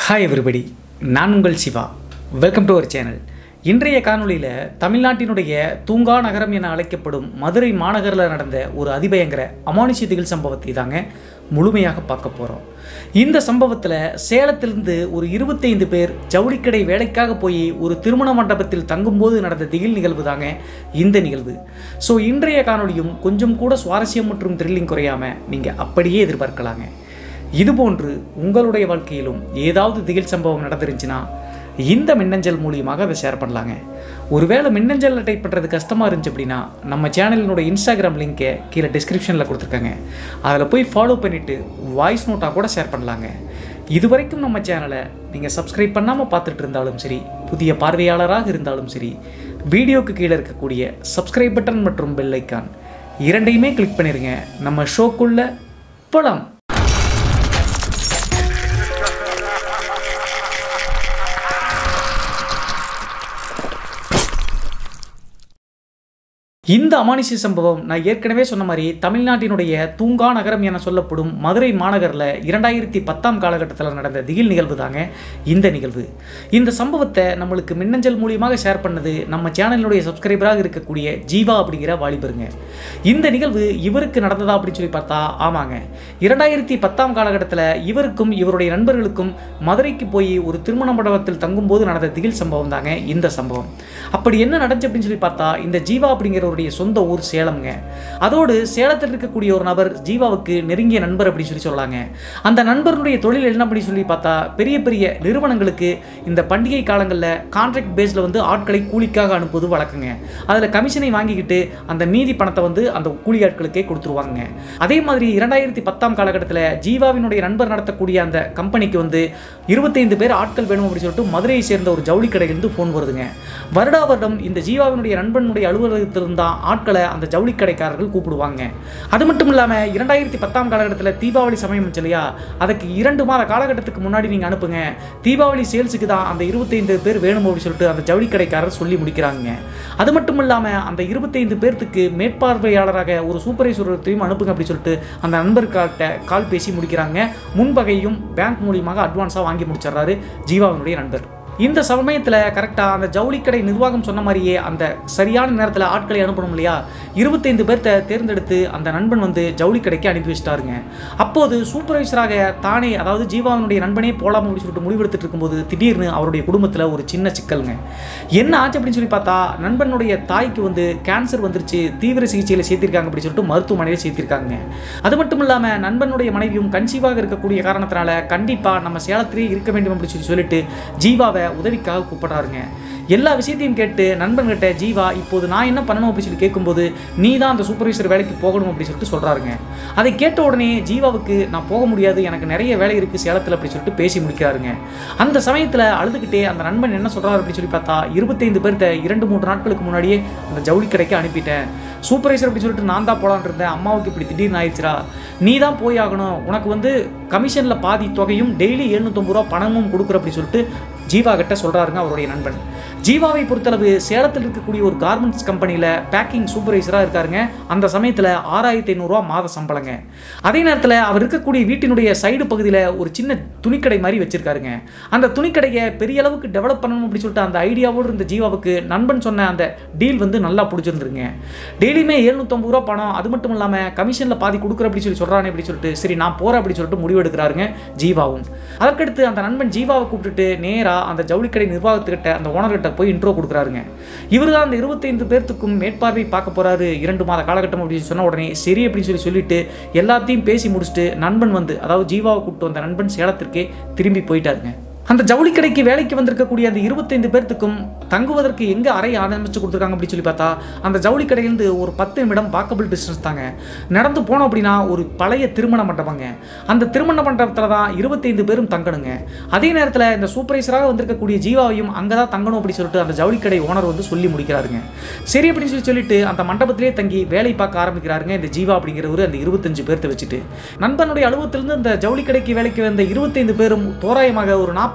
hi everybody நான் உங்கள் Siva welcome to our channel இன்றைய காணொளியில் தமிழ்நாட்டினுடைய தூங்கா நகரம் என அழைக்கப்படும் மதுரை மாநகரில் நடந்த ஒரு அதிபயங்கர அமானுஷ்ய திகில் சம்பவத்தை தாங்க முழுமையாக பார்க்க போகிறோம் இந்த சம்பவத்தில் சேலத்திலிருந்து ஒரு இருபத்தைந்து பேர் ஜவுளிக்கடை வேலைக்காக போய் ஒரு திருமண மண்டபத்தில் தங்கும்போது நடந்த திகில் நிகழ்வு தாங்க இந்த நிகழ்வு ஸோ இன்றைய காணொளியும் கொஞ்சம் கூட சுவாரஸ்யம் மற்றும் த்ரில்லிங் குறையாமல் நீங்கள் அப்படியே எதிர்பார்க்கலாங்க இதுபோன்று உங்களுடைய வாழ்க்கையிலும் ஏதாவது திகில் சம்பவம் நடந்துருந்துச்சுன்னா இந்த மின்னஞ்சல் மூலியமாக அதை ஷேர் பண்ணலாங்க ஒருவேளை மின்னஞ்சல் டைப் பண்ணுறது கஷ்டமாக இருந்துச்சு அப்படின்னா நம்ம சேனலினோட இன்ஸ்டாகிராம் லிங்கை கீழே டிஸ்கிரிப்ஷனில் கொடுத்துருக்காங்க அதில் போய் ஃபாலோ பண்ணிவிட்டு வாய்ஸ் நோட்டாக கூட ஷேர் பண்ணலாங்க இது வரைக்கும் நம்ம சேனலை நீங்கள் சப்ஸ்கிரைப் பண்ணாமல் பார்த்துட்டு இருந்தாலும் சரி புதிய பார்வையாளராக இருந்தாலும் சரி வீடியோக்கு கீழே இருக்கக்கூடிய சப்ஸ்கிரைப் பட்டன் மற்றும் பெல் ஐக்கான் இரண்டையுமே கிளிக் பண்ணிடுங்க நம்ம ஷோக்குள்ள போலாம் இந்த அமானுஷ்ய சம்பவம் நான் ஏற்கனவே சொன்ன மாதிரி தமிழ்நாட்டினுடைய தூங்கா நகரம் என சொல்லப்படும் மதுரை மாநகரில் இரண்டாயிரத்தி பத்தாம் காலகட்டத்தில் நடந்த திகில் நிகழ்வு தாங்க இந்த நிகழ்வு இந்த சம்பவத்தை நம்மளுக்கு மின்னஞ்சல் மூலியமாக ஷேர் பண்ணது நம்ம சேனலினுடைய சப்ஸ்கிரைபராக இருக்கக்கூடிய ஜீவா அப்படிங்கிற வாலிபருங்க இந்த நிகழ்வு இவருக்கு நடந்ததா அப்படின்னு சொல்லி பார்த்தா ஆமாங்க இரண்டாயிரத்தி பத்தாம் காலகட்டத்தில் இவருக்கும் இவருடைய நண்பர்களுக்கும் மதுரைக்கு போய் ஒரு திருமண மண்டபத்தில் தங்கும்போது நடந்த திகில் சம்பவம் தாங்க இந்த சம்பவம் அப்படி என்ன நடந்துச்சு அப்படின்னு சொல்லி பார்த்தா இந்த ஜீவா அப்படிங்கிற அவருடைய சொந்த ஊர் சேலம்ங்க அதோடு சேலத்தில் இருக்கக்கூடிய ஒரு நபர் ஜீவாவுக்கு நெருங்கிய நண்பர் அப்படின்னு சொல்லி சொல்லலாங்க அந்த நண்பருடைய தொழில் என்ன பண்ணி சொல்லி பார்த்தா பெரிய பெரிய நிறுவனங்களுக்கு இந்த பண்டிகை காலங்களில் கான்ட்ராக்ட் பேஸில் வந்து ஆட்களை கூலிக்காக அனுப்புவது வழக்கங்க அதில் கமிஷனை வாங்கிக்கிட்டு அந்த மீதி பணத்தை வந்து அந்த கூலி ஆட்களுக்கே கொடுத்துருவாங்க அதே மாதிரி இரண்டாயிரத்தி பத்தாம் காலகட்டத்தில் ஜீவாவினுடைய நண்பர் நடத்தக்கூடிய அந்த கம்பெனிக்கு வந்து இருபத்தைந்து பேர் ஆட்கள் வேணும் அப்படின்னு சொல்லிட்டு மதுரையை சேர்ந்த ஒரு ஜவுளி கடையிலிருந்து ஃபோன் வருதுங்க வருடா வருடம் இந்த ஜீவாவினுடைய நண்பனுடைய அலுவலகத்திலிருந்து தான் ஆட்களை அந்த ஜவுளி கடைக்காரர்கள் கூப்பிடுவாங்க அது மட்டும் இல்லாமல் இரண்டாயிரத்தி பத்தாம் காலகட்டத்தில் தீபாவளி சமயம் இருந்துச்சு இல்லையா அதுக்கு இரண்டு மாத காலகட்டத்துக்கு முன்னாடி நீங்கள் அனுப்புங்க தீபாவளி சேல்ஸுக்கு தான் அந்த இருபத்தைந்து பேர் வேணும் அப்படின்னு சொல்லிட்டு அந்த ஜவுளி கடைக்காரர் சொல்லி முடிக்கிறாங்க அது மட்டும் இல்லாமல் அந்த இருபத்தைந்து பேர்த்துக்கு மேற்பார்வையாளராக ஒரு சூப்பர்வைசரையும் அனுப்புங்க அப்படின்னு சொல்லிட்டு அந்த நண்பர்கிட்ட கால் பேசி முடிக்கிறாங்க முன்பகையும் பேங்க் மூலியமாக அட்வான்ஸாக வாங்கி முடிச்சிடுறாரு ஜீவாவினுடைய நண்பர் இந்த சமயத்தில் கரெக்டாக அந்த ஜவுளிக்கடை நிர்வாகம் சொன்ன மாதிரியே அந்த சரியான நேரத்தில் ஆட்களை அனுப்பணும் இல்லையா இருபத்தைந்து பேர்த்த தேர்ந்தெடுத்து அந்த நண்பன் வந்து ஜவுளிக்கடைக்கு அனுப்பி வச்சிட்டாருங்க அப்போது சூப்பர்வைசராக தானே அதாவது ஜீவாவினுடைய நண்பனே போலாம் அப்படின்னு சொல்லிட்டு முடிவெடுத்துட்டு இருக்கும்போது திடீர்னு அவருடைய குடும்பத்தில் ஒரு சின்ன சிக்கலுங்க என்ன ஆச்சு அப்படின்னு சொல்லி பார்த்தா நண்பனுடைய தாய்க்கு வந்து கேன்சர் வந்துருச்சு தீவிர சிகிச்சையில் சேர்த்திருக்காங்க அப்படின்னு சொல்லிட்டு மருத்துவமனையில் சேர்த்திருக்காங்க அது மட்டும் இல்லாமல் நண்பனுடைய மனைவியும் கன்சீவாக இருக்கக்கூடிய காரணத்தினால கண்டிப்பாக நம்ம சேலத்திலே இருக்க வேண்டும் அப்படின்னு சொல்லி சொல்லிட்டு ஜீவாவை உதவிக்காக கூப்பிடுறாருங்க எல்லா விஷயத்தையும் கேட்டு நண்பன்கிட்ட ஜீவா இப்போது நான் என்ன பண்ணணும் அப்படின்னு சொல்லி கேட்கும்போது நீ தான் அந்த சூப்பர்வைசர் வேலைக்கு போகணும் அப்படின்னு சொல்லிட்டு சொல்கிறாருங்க அதை கேட்ட உடனே ஜீவாவுக்கு நான் போக முடியாது எனக்கு நிறைய வேலை இருக்குது சேலத்தில் அப்படி சொல்லிட்டு பேசி முடிக்கிறாருங்க அந்த சமயத்தில் அழுதுகிட்டே அந்த நண்பன் என்ன சொல்கிறாரு அப்படின்னு சொல்லி பார்த்தா இருபத்தைந்து பேர்த்த இரண்டு மூன்று நாட்களுக்கு முன்னாடியே அந்த ஜவுளி கடைக்கு அனுப்பிட்டேன் சூப்பர்வைசர் அப்படி சொல்லிட்டு நான் தான் போலான் இருந்தேன் அம்மாவுக்கு இப்படி திடீர்னு ஆயிடுச்சுரா நீ தான் போய் ஆகணும் உனக்கு வந்து கமிஷனில் பாதி தொகையும் டெய்லி எழுநூற்றம்பது ரூபா பணமும் கொடுக்குற அப்படி சொல்லிட்டு ஜீவா கிட்ட சொல்கிறாருங்க அவருடைய நண்பன் ஜீவாவை பொறுத்தளவு சேலத்தில் இருக்கக்கூடிய ஒரு கார்மெண்ட்ஸ் கம்பெனியில் பேக்கிங் சூப்பர்வைசராக இருக்காருங்க அந்த சமயத்தில் ஆறாயிரத்தி ஐநூறுரூவா மாத சம்பளங்க அதே நேரத்தில் அவர் இருக்கக்கூடிய வீட்டினுடைய சைடு பகுதியில் ஒரு சின்ன துணிக்கடை மாதிரி வச்சிருக்காருங்க அந்த துணிக்கடையை பெரிய அளவுக்கு டெவலப் பண்ணணும் அப்படின்னு சொல்லிட்டு அந்த ஐடியாவோடு இருந்த ஜீவாவுக்கு நண்பன் சொன்ன அந்த டீல் வந்து நல்லா பிடிச்சிருந்துருங்க டெய்லியுமே எழுநூற்றம்பது ரூபா பணம் அது மட்டும் இல்லாமல் கமிஷனில் பாதி கொடுக்குற அப்படி சொல்லி சொல்கிறானே அப்படி சொல்லிட்டு சரி நான் போகிறேன் அப்படி சொல்லிட்டு முடிவெடுக்கிறாருங்க ஜீவாவும் அதற்கடுத்து அந்த நண்பன் ஜீவாவை கூப்பிட்டுட்டு நேராக அந்த ஜவுளிக்கடை நிர்வாகத்துக்கிட்ட அந்த ஓனர்கிட்ட போய் இன்ட்ரோ கொடுக்குறாருங்க இவர் தான் அந்த இருபத்தைந்து பேர்த்துக்கும் மேற்பார்வை பார்க்க போறாரு இரண்டு மாத காலகட்டம் அப்படின்னு சொன்ன உடனே சரி அப்படின்னு சொல்லி சொல்லிட்டு எல்லாத்தையும் பேசி முடிச்சுட்டு நண்பன் வந்து அதாவது ஜீவாவை கூப்பிட்டு வந்த நண்பன் சேலத்திற்கே திரும்பி போயிட்டாருங்க அந்த ஜவுளி கடைக்கு வேலைக்கு வந்திருக்கக்கூடிய அந்த இருபத்தைந்து பேர்த்துக்கும் தங்குவதற்கு எங்கே அறை ஆரம்பிச்சு கொடுத்துருக்காங்க அப்படின்னு சொல்லி பார்த்தா அந்த ஜவுளி கடையிலேருந்து ஒரு பத்து நிமிடம் வாக்கபிள் டிஸ்டன்ஸ் தாங்க நடந்து போனோம் அப்படின்னா ஒரு பழைய திருமண மண்டபங்க அந்த திருமண மண்டபத்தில் தான் இருபத்தைந்து பேரும் தங்கணுங்க அதே நேரத்தில் இந்த சூப்பர்வைசராக வந்திருக்கக்கூடிய ஜீவாவையும் அங்கே தான் தங்கணும் அப்படின்னு சொல்லிட்டு அந்த ஜவுளி கடை ஓனர் வந்து சொல்லி முடிக்கிறாருங்க சரி அப்படின்னு சொல்லி சொல்லிட்டு அந்த மண்டபத்திலே தங்கி வேலை பார்க்க ஆரம்பிக்கிறாருங்க இந்த ஜீவா அப்படிங்கிறவர் அந்த இருபத்தஞ்சு பேர்த்த வச்சுட்டு நண்பனுடைய அலுவலகத்திலிருந்து அந்த ஜவுளி கடைக்கு வேலைக்கு வந்த இருபத்தைந்து பேரும் தோராயமாக ஒரு நாற்பது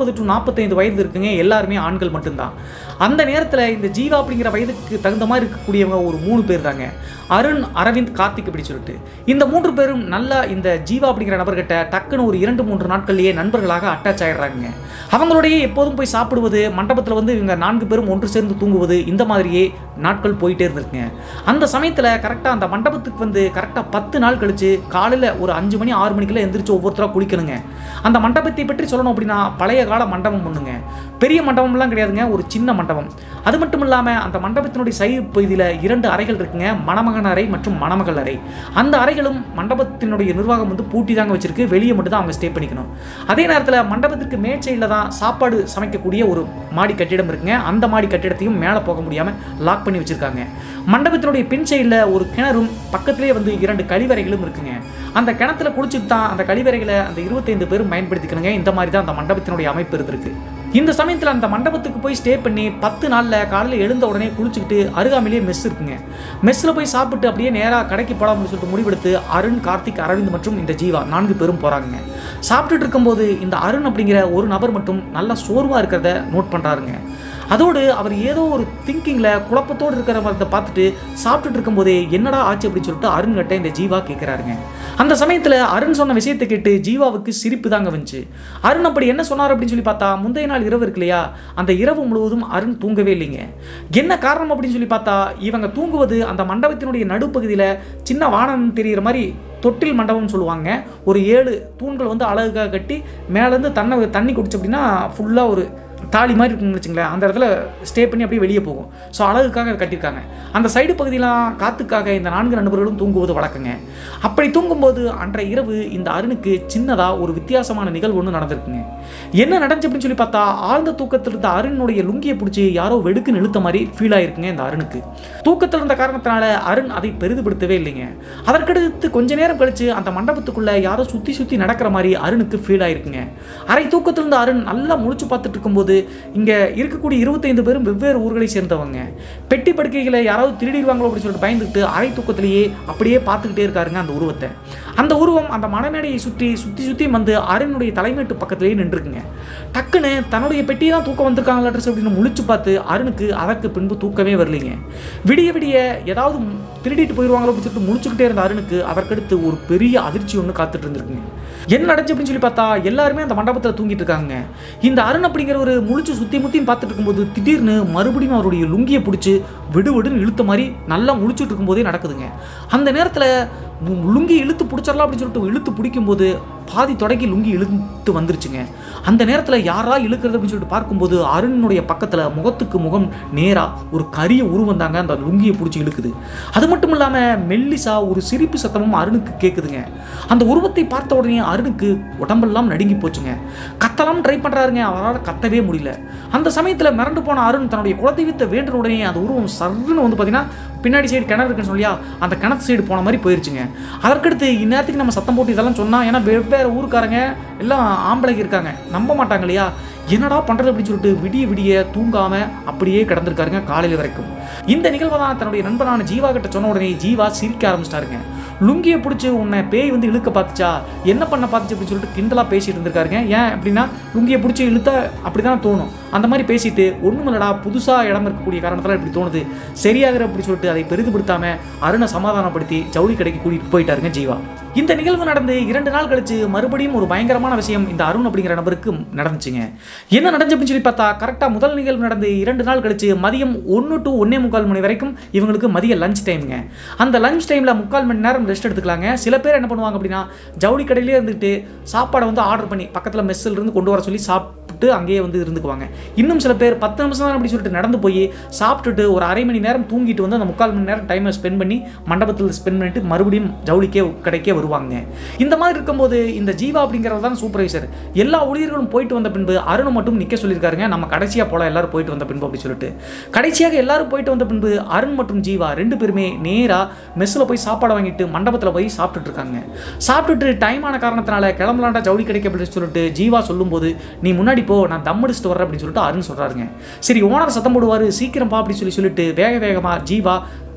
நாற்பது டு நாற்பத்தைந்து வயது இருக்குங்க எல்லாருமே ஆண்கள் மட்டும்தான் அந்த நேரத்தில் இந்த ஜீவா அப்படிங்கிற வயதுக்கு தகுந்த மாதிரி இருக்கக்கூடியவங்க ஒரு மூணு பேர் தாங்க அருண் அரவிந்த் கார்த்திக் அப்படி சொல்லிட்டு இந்த மூன்று பேரும் நல்லா இந்த ஜீவா அப்படிங்கிற நபர்கிட்ட டக்குன்னு ஒரு இரண்டு மூன்று நாட்கள்லேயே நண்பர்களாக அட்டாச் ஆயிடுறாங்க அவங்களுடைய எப்போதும் போய் சாப்பிடுவது மண்டபத்தில் வந்து இவங்க நான்கு பேரும் ஒன்று சேர்ந்து தூங்குவது இந்த மாதிரியே நாட்கள் போயிட்டே இருந்திருக்குங்க அந்த சமயத்தில் கரெக்டாக அந்த மண்டபத்துக்கு வந்து கரெக்டாக பத்து நாள் கழிச்சு காலையில் ஒரு அஞ்சு மணி ஆறு மணிக்கெல்லாம் எந்திரிச்சு ஒவ்வொருத்தராக குளிக்கணுங்க அந்த மண்டபத்தை பற்றி சொல்லணும் அப்படின்னா பழைய கால மண்டபம் ஒன்றுங்க பெரிய மண்டபம்லாம் கிடையாதுங்க ஒரு சின்ன மண்டபம் அது மட்டும் இல்லாமல் அந்த மண்டபத்தினுடைய சைடு பகுதியில் இரண்டு அறைகள் இருக்குங்க மணமகன் அறை மற்றும் மணமகள் அறை அந்த அறைகளும் மண்டபத்தினுடைய நிர்வாகம் வந்து பூட்டி தாங்க வச்சிருக்கு வெளியே மட்டும் தான் அவங்க ஸ்டே பண்ணிக்கணும் அதே நேரத்தில் மண்டபத்திற்கு மேற்சைடில் தான் சாப்பாடு சமைக்கக்கூடிய ஒரு மாடி கட்டிடம் இருக்குங்க அந்த மாடி கட்டிடத்தையும் மேலே போக முடியாமல் லாக் பண்ணி வச்சிருக்காங்க மண்டபத்தினுடைய பின் சைடில் ஒரு கிணறும் பக்கத்திலே வந்து இரண்டு கழிவறைகளும் இருக்குங்க அந்த கிணத்துல குளிச்சுட்டு தான் அந்த கழிவறைகளை அந்த இருபத்தைந்து பேரும் பயன்படுத்திக்கணுங்க இந்த மாதிரி தான் அந்த மண்டபத்தினுடைய அமைப்பு இருந்திருக்கு இந்த சமயத்தில் அந்த மண்டபத்துக்கு போய் ஸ்டே பண்ணி பத்து நாளில் காலையில் எழுந்த உடனே குளிச்சுக்கிட்டு அருகாமையிலேயே மெஸ் இருக்குங்க மெஸ்ஸில் போய் சாப்பிட்டு அப்படியே நேராக கடைக்கு போகலாம்னு சொல்லிட்டு முடிவெடுத்து அருண் கார்த்திக் அரவிந்த் மற்றும் இந்த ஜீவா நான்கு பேரும் போகிறாங்க சாப்பிட்டுட்டு இருக்கும்போது இந்த அருண் அப்படிங்கிற ஒரு நபர் மட்டும் நல்லா சோர்வாக இருக்கிறத நோட் பண்ணுறாருங்க அதோடு அவர் ஏதோ ஒரு திங்கிங்கில் குழப்பத்தோடு இருக்கிற மரத்தை பார்த்துட்டு சாப்பிட்டுட்டு இருக்கும்போதே என்னடா ஆச்சு அப்படின்னு சொல்லிட்டு அருண் கிட்ட இந்த ஜீவா கேட்குறாருங்க அந்த சமயத்தில் அருண் சொன்ன விஷயத்தை கேட்டு ஜீவாவுக்கு சிரிப்பு தாங்க வந்துச்சு அருண் அப்படி என்ன சொன்னார் அப்படின்னு சொல்லி பார்த்தா முந்தைய நாள் இரவு இருக்கு இல்லையா அந்த இரவு முழுவதும் அருண் தூங்கவே இல்லைங்க என்ன காரணம் அப்படின்னு சொல்லி பார்த்தா இவங்க தூங்குவது அந்த மண்டபத்தினுடைய நடுப்பகுதியில் சின்ன வானம் தெரிகிற மாதிரி தொட்டில் மண்டபம்னு சொல்லுவாங்க ஒரு ஏழு தூண்கள் வந்து அழகாக கட்டி மேலேருந்து தண்ணி தண்ணி குடிச்சு அப்படின்னா ஃபுல்லாக ஒரு தாலி மாதிரி இருக்குன்னு வச்சுங்களேன் அந்த இடத்துல ஸ்டே பண்ணி அப்படியே வெளியே போகும் ஸோ அழகுக்காக அதை கட்டியிருக்காங்க அந்த சைடு பகுதியெலாம் காற்றுக்காக இந்த நான்கு நண்பர்களும் தூங்குவது வழக்கங்க அப்படி தூங்கும்போது அன்றைய இரவு இந்த அருணுக்கு சின்னதாக ஒரு வித்தியாசமான நிகழ்வு ஒன்று நடந்திருக்குங்க என்ன நடந்துச்சு அப்படின்னு சொல்லி பார்த்தா ஆழ்ந்த தூக்கத்தில் இருந்த அருணுடைய லுங்கியை பிடிச்சி யாரோ வெடுக்குன்னு இழுத்த மாதிரி ஃபீல் ஆயிருக்குங்க இந்த அருணுக்கு தூக்கத்தில் இருந்த காரணத்தினால அருண் அதை பெரிதுபடுத்தவே இல்லைங்க அதற்கடுத்து கொஞ்ச நேரம் கழிச்சு அந்த மண்டபத்துக்குள்ள யாரோ சுற்றி சுற்றி நடக்கிற மாதிரி அருணுக்கு ஃபீல் ஆயிருக்குங்க அரை தூக்கத்தில் இருந்த அருண் நல்லா முழிச்சு பார்த்துட்டு இருக்கும்போது இங்கே இருக்கக்கூடிய இருபத்தைந்து பேரும் வெவ்வேறு ஊர்களை சேர்ந்தவங்க பெட்டி படுக்கைகளை யாராவது திருடிடுவாங்களோ அப்படின்னு சொல்லிட்டு பயந்துக்கிட்டு அரை தூக்கத்திலேயே அப்படியே பார்த்துக்கிட்டே இருக்காருங்க அந்த உருவத்தை அந்த உருவம் அந்த மணமேடையை சுற்றி சுற்றி சுற்றி வந்து அருணுடைய தலைமைட்டு பக்கத்திலேயே நின்றுருக்குங்க டக்குன்னு தன்னுடைய பெட்டியை தான் தூக்கம் வந்திருக்காங்களாட்ரஸ் அப்படின்னு முழிச்சு பார்த்து அருணுக்கு அதற்கு பின்பு தூக்கமே வரலைங்க விடிய விடிய ஏதாவது திருடிட்டு போயிடுவாங்களோ அப்படின்னு சொல்லிட்டு முழிச்சுக்கிட்டே இருந்த அருணுக்கு அதற்கடுத்து ஒரு பெரிய அதிர்ச்சி ஒன்று காத்துட்டு இருந்திருக்குங்க என்ன நடந்துச்சு அப்படின்னு சொல்லி பார்த்தா எல்லாருமே அந்த மண்டபத்தில் தூங்கிட்டு இருக்காங்க இந்த அருண் அப்படிங்கிற ஒரு முழிச்சு சுற்றி முத்தியும் பார்த்துட்டு இருக்கும்போது திடீர்னு மறுபடியும் அவருடைய லுங்கியை பிடிச்சி விடுவிடுன்னு இழுத்த மாதிரி நல்லா முழிச்சுட்டு இருக்கும்போதே நடக்குதுங்க அந்த நேரத்தில் லுங்கி இழுத்து பிடிச்சிடலாம் அப்படின்னு சொல்லிட்டு இழுத்து பிடிக்கும்போது பாதி தொடக்கி லுங்கி இழுத்து வந்துருச்சுங்க அந்த நேரத்தில் யாரா இழுக்கிறது அப்படின்னு சொல்லிட்டு பார்க்கும்போது அருணுடைய பக்கத்தில் முகத்துக்கு முகம் நேராக ஒரு கரிய உருவம் தாங்க அந்த லுங்கியை பிடிச்சி இழுக்குது அது மட்டும் இல்லாமல் மெல்லிசா ஒரு சிரிப்பு சத்தமும் அருணுக்கு கேட்குதுங்க அந்த உருவத்தை பார்த்த உடனே அருணுக்கு உடம்பெல்லாம் நடுங்கி போச்சுங்க கத்தலாம் ட்ரை பண்ணுறாருங்க அவரால் கத்தவே முடியல அந்த சமயத்தில் மிரண்டு போன அருண் தன்னுடைய குலதெய்வத்தை வேண்டின உடனே அந்த உருவம் சர்ன்னு வந்து பார்த்தீங்கன்னா பின்னாடி சைடு கிணறு இருக்குன்னு சொல்லியா அந்த கிணத்து சைடு போன மாதிரி போயிருச்சுங்க அதற்கடுத்து இந்நேரத்துக்கு நம்ம சத்தம் போட்டு இதெல்லாம் சொன்னால் ஏன்னா வெவ்வேறு ஊருக்காரங்க எல்லாம் ஆம்பளைக்கு இருக்காங்க நம்ப மாட்டாங்க இல்லையா என்னடா பண்ணுறது அப்படின்னு சொல்லிட்டு விடிய விடிய தூங்காமல் அப்படியே கிடந்திருக்காருங்க காலையில் வரைக்கும் இந்த நிகழ்வை தான் தன்னுடைய நண்பனான ஜீவா கிட்ட சொன்ன உடனே ஜீவா சிரிக்க ஆரம்பிச்சிட்டாருங்க லுங்கியை பிடிச்சி உன்னை பேய் வந்து இழுக்க பார்த்துச்சா என்ன பண்ண பார்த்துச்சு அப்படின்னு சொல்லிட்டு கிண்டலாக பேசிட்டு இருந்திருக்காருங்க ஏன் அப்படின்னா லுங்கியை பிடிச்சி இழுத்தா அப்படி தான் தோணும் அந்த மாதிரி பேசிட்டு ஒன்றுமில்லடா புதுசாக இடம் இருக்கக்கூடிய காரணத்தால் இப்படி தோணுது சரியாகிற அப்படி சொல்லிட்டு அதை பெரிதுபடுத்தாமல் அருணை சமாதானப்படுத்தி ஜவுளி கடைக்கு கூட்டிகிட்டு போயிட்டாருங்க ஜீவா இந்த நிகழ்வு நடந்து இரண்டு நாள் கழிச்சு மறுபடியும் ஒரு பயங்கரமான விஷயம் இந்த அருண் அப்படிங்கிற நபருக்கு நடந்துச்சுங்க என்ன நடந்துச்சு அப்படின்னு சொல்லி பார்த்தா கரெக்டாக முதல் நிகழ்வு நடந்து இரண்டு நாள் கழிச்சு மதியம் ஒன்று டு ஒன்னே முக்கால் மணி வரைக்கும் இவங்களுக்கு மதிய லஞ்ச் டைமுங்க அந்த லஞ்ச் டைமில் முக்கால் மணி நேரம் ரெஸ்ட் எடுத்துக்கலாங்க சில பேர் என்ன பண்ணுவாங்க அப்படின்னா ஜவுளி கடையிலே இருந்துட்டு சாப்பாடை வந்து ஆர்டர் பண்ணி பக்கத்தில் மெஸ்ஸில் இருந்து கொண்டு வர சொல்லி சாப்பிட்டு அங்கேயே வந்து இருந்துக்குவாங்க இன்னும் சில பேர் பத்து நிமிஷம் தான் அப்படி சொல்லிட்டு நடந்து போய் சாப்பிட்டுட்டு ஒரு அரை மணி நேரம் தூங்கிட்டு வந்து அந்த முக்கால் மணி நேரம் டைமை ஸ்பெண்ட் பண்ணி மண்டபத்தில் ஸ்பெண்ட் பண்ணிட்டு மறுபடியும் ஜவுளிக்கே கடைக்கே வருவாங்க இந்த மாதிரி இருக்கும்போது இந்த ஜீவா அப்படிங்கிறது தான் சூப்பர்வைசர் எல்லா ஊழியர்களும் போயிட்டு வந்த பின்பு அருண் மட்டும் நிற்க சொல்லியிருக்காருங்க நம்ம கடைசியாக போல எல்லாரும் போயிட்டு வந்த பின்பு அப்படி சொல்லிட்டு கடைசியாக எல்லாரும் போயிட்டு வந்த பின்பு அருண் மற்றும் ஜீவா ரெண்டு பேருமே நேராக மெஸ்ஸில் போய் சாப்பாடு வாங்கிட்டு மண்டபத்தில் போய் சாப்பிட்டுட்டு இருக்காங்க சாப்பிட்டுட்டு டைம் ஆன காரணத்தினால கிளம்பலாண்டா ஜவுளி கிடைக்க அப்படின்னு சொல்லிட்டு ஜீவா சொல்லும்போது நீ முன்னாடி போ நான் தம் அடிச்சுட்டு வரேன் அப்படின்னு சொல்லிட்டு அருண் சொல்கிறாருங்க சரி ஓனர் சத்தம் போடுவார் சீக்கிரம் பா அப்படின்னு சொல்லி சொல்லிட்டு வேக வேகமாக ஜீவா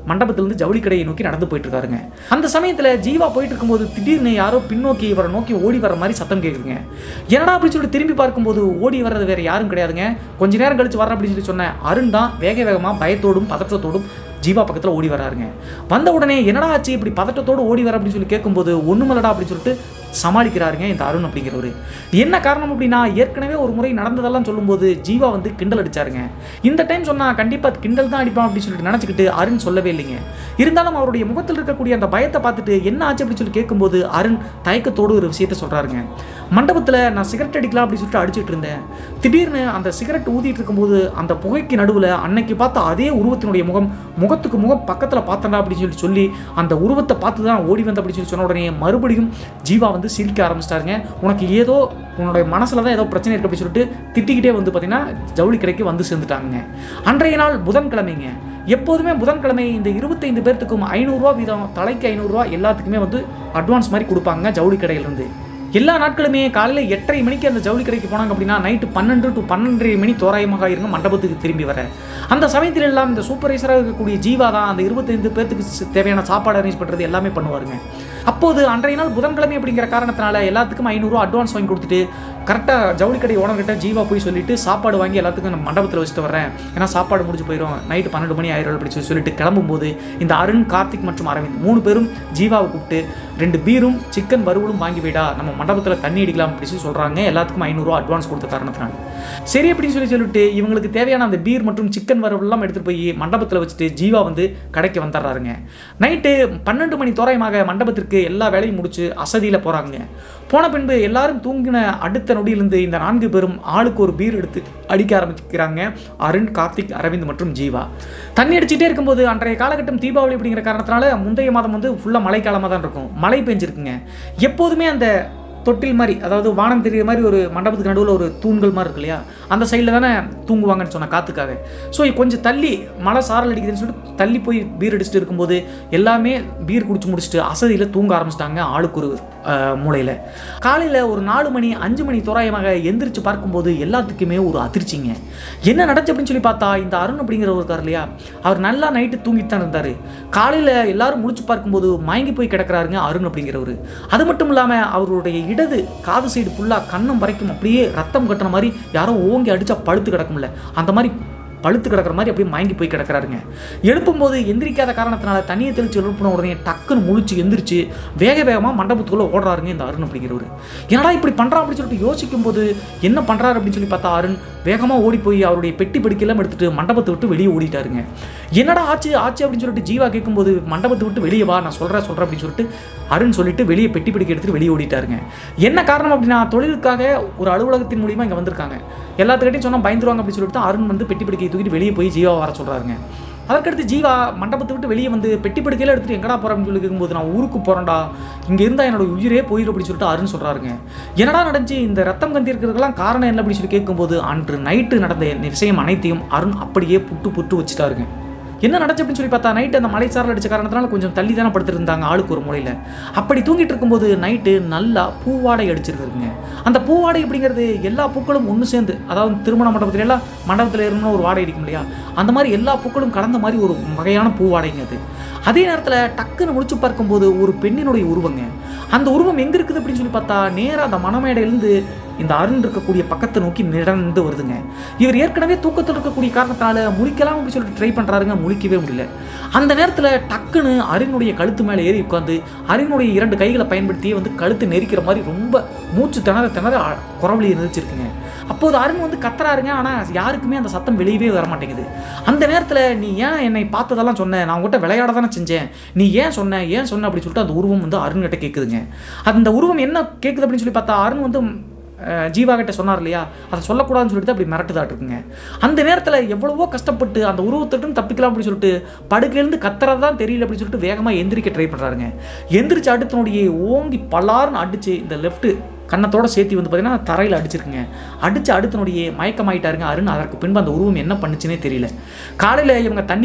மண்டபத்திலிருந்து ஜவுளி கடையை நோக்கி நடந்து போயிட்டு இருக்காருங்க அந்த சமயத்தில் ஜீவா போயிட்டு இருக்கும்போது திடீர்னு யாரோ பின்னோக்கி இவரை நோக்கி ஓடி வர மாதிரி சத்தம் கேட்குதுங்க என்னடா அப்படின்னு சொல்லிட்டு திரும்பி பார்க்கும்போது ஓடி வர்றது வேற யாரும் கிடையாதுங்க கொஞ்ச நேரம் கழிச்சு வர அப்படின்னு சொல்லி சொன்னேன் அருண் தான் வேக வேகமாக பயத்தோடும் பதற்றத்தோடும் ஜீவா பக்கத்தில் ஓடி வராருங்க வந்த உடனே என்னடா ஆச்சு இப்படி பதட்டத்தோடு ஓடி வர அப்படின்னு சொல்லி கேட்கும்போது ஒண்ணுமில்லடா அப்படின்னு சொல்லிட்டு சமாளிக்கிறாருங்க இந்த அருண் அப்படிங்கிறவர் என்ன காரணம் அப்படின்னா ஏற்கனவே ஒரு முறை நடந்ததெல்லாம் சொல்லும்போது ஜீவா வந்து கிண்டல் அடிச்சாருங்க இந்த டைம் சொன்னா கண்டிப்பா கிண்டல் தான் அடிப்பான் அப்படின்னு சொல்லிட்டு நினச்சிக்கிட்டு அருண் சொல்லவே இல்லைங்க இருந்தாலும் அவருடைய முகத்தில் இருக்கக்கூடிய அந்த பயத்தை பார்த்துட்டு என்ன ஆச்சு அப்படின்னு சொல்லி கேட்கும்போது அருண் தயக்கத்தோடு ஒரு விஷயத்த சொல்றாருங்க மண்டபத்தில் நான் சிகரெட் அடிக்கலாம் அப்படின்னு சொல்லிட்டு அடிச்சிட்டு இருந்தேன் திடீர்னு அந்த சிகரெட் ஊதிட்டு இருக்கும்போது அந்த புகைக்கு நடுவில் அன்னைக்கு பார்த்த அதே உருவத்தினுடைய முகம் முகத்துக்கு முகம் பக்கத்தில் பார்த்தண்டா அப்படின்னு சொல்லி சொல்லி அந்த உருவத்தை பார்த்து தான் ஓடி வந்த அப்படின்னு சொல்லி சொன்ன உடனே மறுபடியும் ஜீவா வந்து சிரிக்க ஆரம்பிச்சிட்டாருங்க உனக்கு ஏதோ உன்னுடைய மனசில் தான் ஏதோ பிரச்சனை இருக்கு அப்படின்னு சொல்லிட்டு திட்டிக்கிட்டே வந்து பார்த்தீங்கன்னா ஜவுளி கடைக்கு வந்து சேர்ந்துட்டாங்க அன்றைய நாள் புதன்கிழமைங்க எப்போதுமே புதன்கிழமை இந்த இருபத்தைந்து பேர்த்துக்கும் ஐநூறுரூவா வீதம் தலைக்கு ஐநூறுரூவா எல்லாத்துக்குமே வந்து அட்வான்ஸ் மாதிரி கொடுப்பாங்க ஜவுளி கடையிலேருந்து எல்லா நாட்களுமே காலையில் எட்டரை மணிக்கு அந்த ஜவுளி கடைக்கு போனாங்க அப்படின்னா நைட்டு பன்னெண்டு டு பன்னெண்டரை மணி தோராயமாக இருங்க மண்டபத்துக்கு திரும்பி வர அந்த சமயத்தில் எல்லாம் இந்த சூப்பர்வைசராக இருக்கக்கூடிய ஜீவா தான் அந்த இருபத்தைந்து பேர்த்துக்கு ஸ்- தேவையான சாப்பாடு அரேஞ்ச் பண்ணுறது எல்லாமே பண்ணுவாருங்க அப்போது அன்றைய நாள் புதன்கிழமை அப்படிங்கிற காரணத்தினால எல்லாத்துக்கும் ஐநூறுரூவா அட்வான்ஸ் வாங்கி கொடுத்துட்டு கரெக்டாக ஜவுளி கடை ஓனர்கிட்ட ஜீவா போய் சொல்லிட்டு சாப்பாடு வாங்கி எல்லாத்துக்கும் நான் மண்டபத்தில் வச்சுட்டு வரேன் ஏன்னா சாப்பாடு முடிஞ்சு போயிடும் நைட்டு பன்னெண்டு மணி ஆயிரம் அப்படி சொல்லி சொல்லிட்டு கிளம்பும்போது இந்த அருண் கார்த்திக் மற்றும் அரவிந்த் மூணு பேரும் ஜீவாவை கூப்பிட்டு ரெண்டு பீரும் சிக்கன் வறுவலும் வாங்கி விடா நம்ம மண்டபத்தில் தண்ணி அடிக்கலாம் அப்படி சொல்லி சொல்கிறாங்க எல்லாத்துக்கும் ஐநூறுரூவா அட்வான்ஸ் கொடுத்த காரணத்தினால சரி அப்படின்னு சொல்லி சொல்லிட்டு இவங்களுக்கு தேவையான அந்த பீர் மற்றும் சிக்கன் வறுவல்லாம் எடுத்துகிட்டு போய் மண்டபத்தில் வச்சுட்டு ஜீவா வந்து கடைக்கு வந்துடுறாருங்க நைட்டு பன்னெண்டு மணி தோராயமாக மண்டபத்திற்கு எல்லா வேலையும் முடிச்சு அசதியில் போகிறாங்க போன பின்பு எல்லாரும் தூங்கின அடுத்த நொடியிலிருந்து இந்த நான்கு பேரும் ஆளுக்கு ஒரு பீர் எடுத்து அடிக்க ஆரம்பிக்கிறாங்க அருண் கார்த்திக் அரவிந்த் மற்றும் ஜீவா தண்ணி அடிச்சுட்டே இருக்கும்போது அன்றைய காலகட்டம் தீபாவளி அப்படிங்கிற காரணத்தினால முந்தைய மாதம் வந்து ஃபுல்லாக மழைக்காலமாக தான் இருக்கும் மழை பெஞ்சிருக்குங்க எப்போதுமே அந்த தொட்டில் மாதிரி அதாவது வானம் தெரியுற மாதிரி ஒரு மண்டபத்துக்கு நடுவில் ஒரு தூண்கள் மாதிரி இருக்கு இல்லையா அந்த சைடில் தானே தூங்குவாங்கன்னு சொன்ன காத்துக்காக ஸோ கொஞ்சம் தள்ளி மழை சாரல் அடிக்குதுன்னு சொல்லிட்டு தள்ளி போய் பீர் அடிச்சுட்டு இருக்கும்போது எல்லாமே பீர் குடிச்சு முடிச்சுட்டு அசதியில் தூங்க ஆரம்பிச்சிட்டாங்க ஆளுக்கு ஒரு மூளையில் காலையில் ஒரு நாலு மணி அஞ்சு மணி தோராயமாக எந்திரிச்சு பார்க்கும்போது எல்லாத்துக்குமே ஒரு அதிர்ச்சிங்க என்ன நடந்துச்சு அப்படின்னு சொல்லி பார்த்தா இந்த அருண் அப்படிங்கிறவர் இருக்கார் இல்லையா அவர் நல்லா நைட்டு தூங்கிட்டு தான் இருந்தார் காலையில் எல்லாரும் முழிச்சு பார்க்கும்போது மயங்கி போய் கிடக்குறாருங்க அருண் அப்படிங்கிறவர் அது மட்டும் இல்லாமல் அவருடைய இடது காது சைடு ஃபுல்லாக கண்ணம் வரைக்கும் அப்படியே ரத்தம் கட்டுற மாதிரி யாரோ ஓங்கி அடிச்சா பழுத்து கிடக்கும்ல அந்த மாதிரி பழுத்து கிடக்கிற மாதிரி அப்படியே மயங்கி போய் கிடக்குறாருங்க எழுப்பும்போது எந்திரிக்காத காரணத்தினால தண்ணியை தெளிச்சு எழுப்பின உடனே டக்குன்னு முழிச்சு எந்திரிச்சு வேக வேகமாக மண்டபத்துக்குள்ளே ஓடுறாருங்க இந்த அருண் அப்படிங்கிறவர் என்னடா இப்படி பண்ணுறான் அப்படின்னு சொல்லிட்டு யோசிக்கும் போது என்ன பண்ணுறாரு அப்படின்னு சொல்லி பார்த்தா அருண் வேகமாக ஓடி போய் அவருடைய பெட்டி படிக்கலாம் எடுத்துட்டு மண்டபத்தை விட்டு வெளியே ஓடிட்டாருங்க என்னடா ஆச்சு ஆச்சு அப்படின்னு சொல்லிட்டு ஜீவா கேட்கும்போது மண்டபத்தை விட்டு வெளியே வா நான் சொல்கிறேன் சொல்கிறேன் அப்படின்னு சொல்லிட்டு அருண் சொல்லிட்டு வெளியே பெட்டி பிடிக்க எடுத்துட்டு வெளியே ஓடிட்டாருங்க என்ன காரணம் அப்படின்னா தொழிலுக்காக ஒரு அலுவலகத்தின் மூலியமா இங்கே வந்திருக்காங்க எல்லாத்துக்கிட்டையும் சொன்னால் பயந்துருவாங்க அப்படின்னு சொல்லிட்டு தான் அருண் வந்து பெட்டி பிடிக்க தூக்கிட்டு வெளியே போய் ஜீவா வர சொல்கிறாருங்க அதற்கடுத்து ஜீவா மண்டபத்தை விட்டு வெளியே வந்து பெட்டி படுக்கையில எடுத்துட்டு எங்கடா போறேன் அப்படின்னு சொல்லி கேட்கும்போது நான் ஊருக்கு போறேன்டா இங்க இருந்தா என்னோட உயிரே போயிடும் அப்படின்னு சொல்லிட்டு அருண் சொல்றாருங்க என்னடா நடந்துச்சு இந்த ரத்தம் கந்தி இருக்கிறதுக்கெல்லாம் காரணம் என்ன அப்படின்னு சொல்லி கேட்கும்போது அன்று நைட்டு நடந்த இந்த விஷயம் அனைத்தையும் அருண் அப்படியே புட்டு புட்டு வச்சுட்டாருங்க என்ன நடந்துச்சு அப்படின்னு சொல்லி பார்த்தா நைட்டு அந்த மலை சாரல் அடிச்ச காரணத்தினால கொஞ்சம் தள்ளி தானே படுத்துருந்தாங்க ஆளுக்கு ஒரு மூலையில் அப்படி தூங்கிட்டு இருக்கும்போது நைட்டு நல்லா பூவாடை அடிச்சிருக்குங்க அந்த பூவாடை அப்படிங்கிறது எல்லா பூக்களும் ஒன்று சேர்ந்து அதாவது திருமண மண்டபத்துல எல்லாம் மண்டபத்தில் இருக்கணும் ஒரு வாடை அடிக்கும் இல்லையா அந்த மாதிரி எல்லா பூக்களும் கலந்த மாதிரி ஒரு வகையான பூவாடைங்க அது அதே நேரத்தில் டக்குன்னு முடிச்சு பார்க்கும்போது ஒரு பெண்ணினுடைய உருவங்க அந்த உருவம் எங்கே இருக்குது அப்படின்னு சொல்லி பார்த்தா நேராக அந்த மணமேடையிலேருந்து இந்த அருண் இருக்கக்கூடிய பக்கத்தை நோக்கி நிறந்து வருதுங்க இவர் ஏற்கனவே தூக்கத்தில் இருக்கக்கூடிய காரணத்தால முழிக்கலாம் அப்படின்னு சொல்லிட்டு ட்ரை பண்ணுறாருங்க முழிக்கவே முடியல அந்த நேரத்தில் டக்குன்னு அருணுடைய கழுத்து மேலே ஏறி உட்காந்து அருணுடைய இரண்டு கைகளை பயன்படுத்தி வந்து கழுத்து நெரிக்கிற மாதிரி ரொம்ப மூச்சு திணற திணற அ- குரவழியை நெரிச்சிருக்குங்க அப்போது அருண் வந்து கத்துறாருங்க ஆனால் யாருக்குமே அந்த சத்தம் வெளியவே வர மாட்டேங்குது அந்த நேரத்தில் நீ ஏன் என்னை பார்த்ததெல்லாம் சொன்ன நான் உங்ககிட்ட விளையாட தானே செஞ்சேன் நீ ஏன் சொன்ன ஏன் சொன்ன அப்படின்னு சொல்லிட்டு அந்த உருவம் வந்து அருண் கிட்ட கேட்குதுங்க அந்த உருவம் என்ன கேட்குது அப்படின்னு சொல்லி பார்த்தா அருண் வந்து அஹ், ஜீவா கிட்ட சொன்னார் இல்லையா அதை சொல்லக்கூடாதுன்னு சொல்லிட்டு அப்படி மிரட்டுதாட்டு இருக்குங்க அந்த நேரத்தில் எவ்வளவோ கஷ்டப்பட்டு அந்த உருவத்திட்டும் தப்பிக்கலாம் அப்படின்னு சொல்லிட்டு படுக்கையிலேருந்து கத்துறது தான் தெரியல அப்படின்னு சொல்லிட்டு வேகமாக எந்திரிக்க ட்ரை பண்ணுறாருங்க எந்திரிச்சு அடுத்தனுடைய ஓங்கி பலார்னு அடிச்சு இந்த லெஃப்ட் கன்னத்தோட சேர்த்து வந்து பார்த்தீங்கன்னா தரையில் அடிச்சிருக்குங்க அடிச்சு அடுத்தனுடைய மயக்கமாயிட்டாருங்க அருண் அதற்கு பின்பு அந்த உருவம் என்ன பண்ணுச்சுன்னே தெரியல காலையில் இவங்க தண்ணி தெ-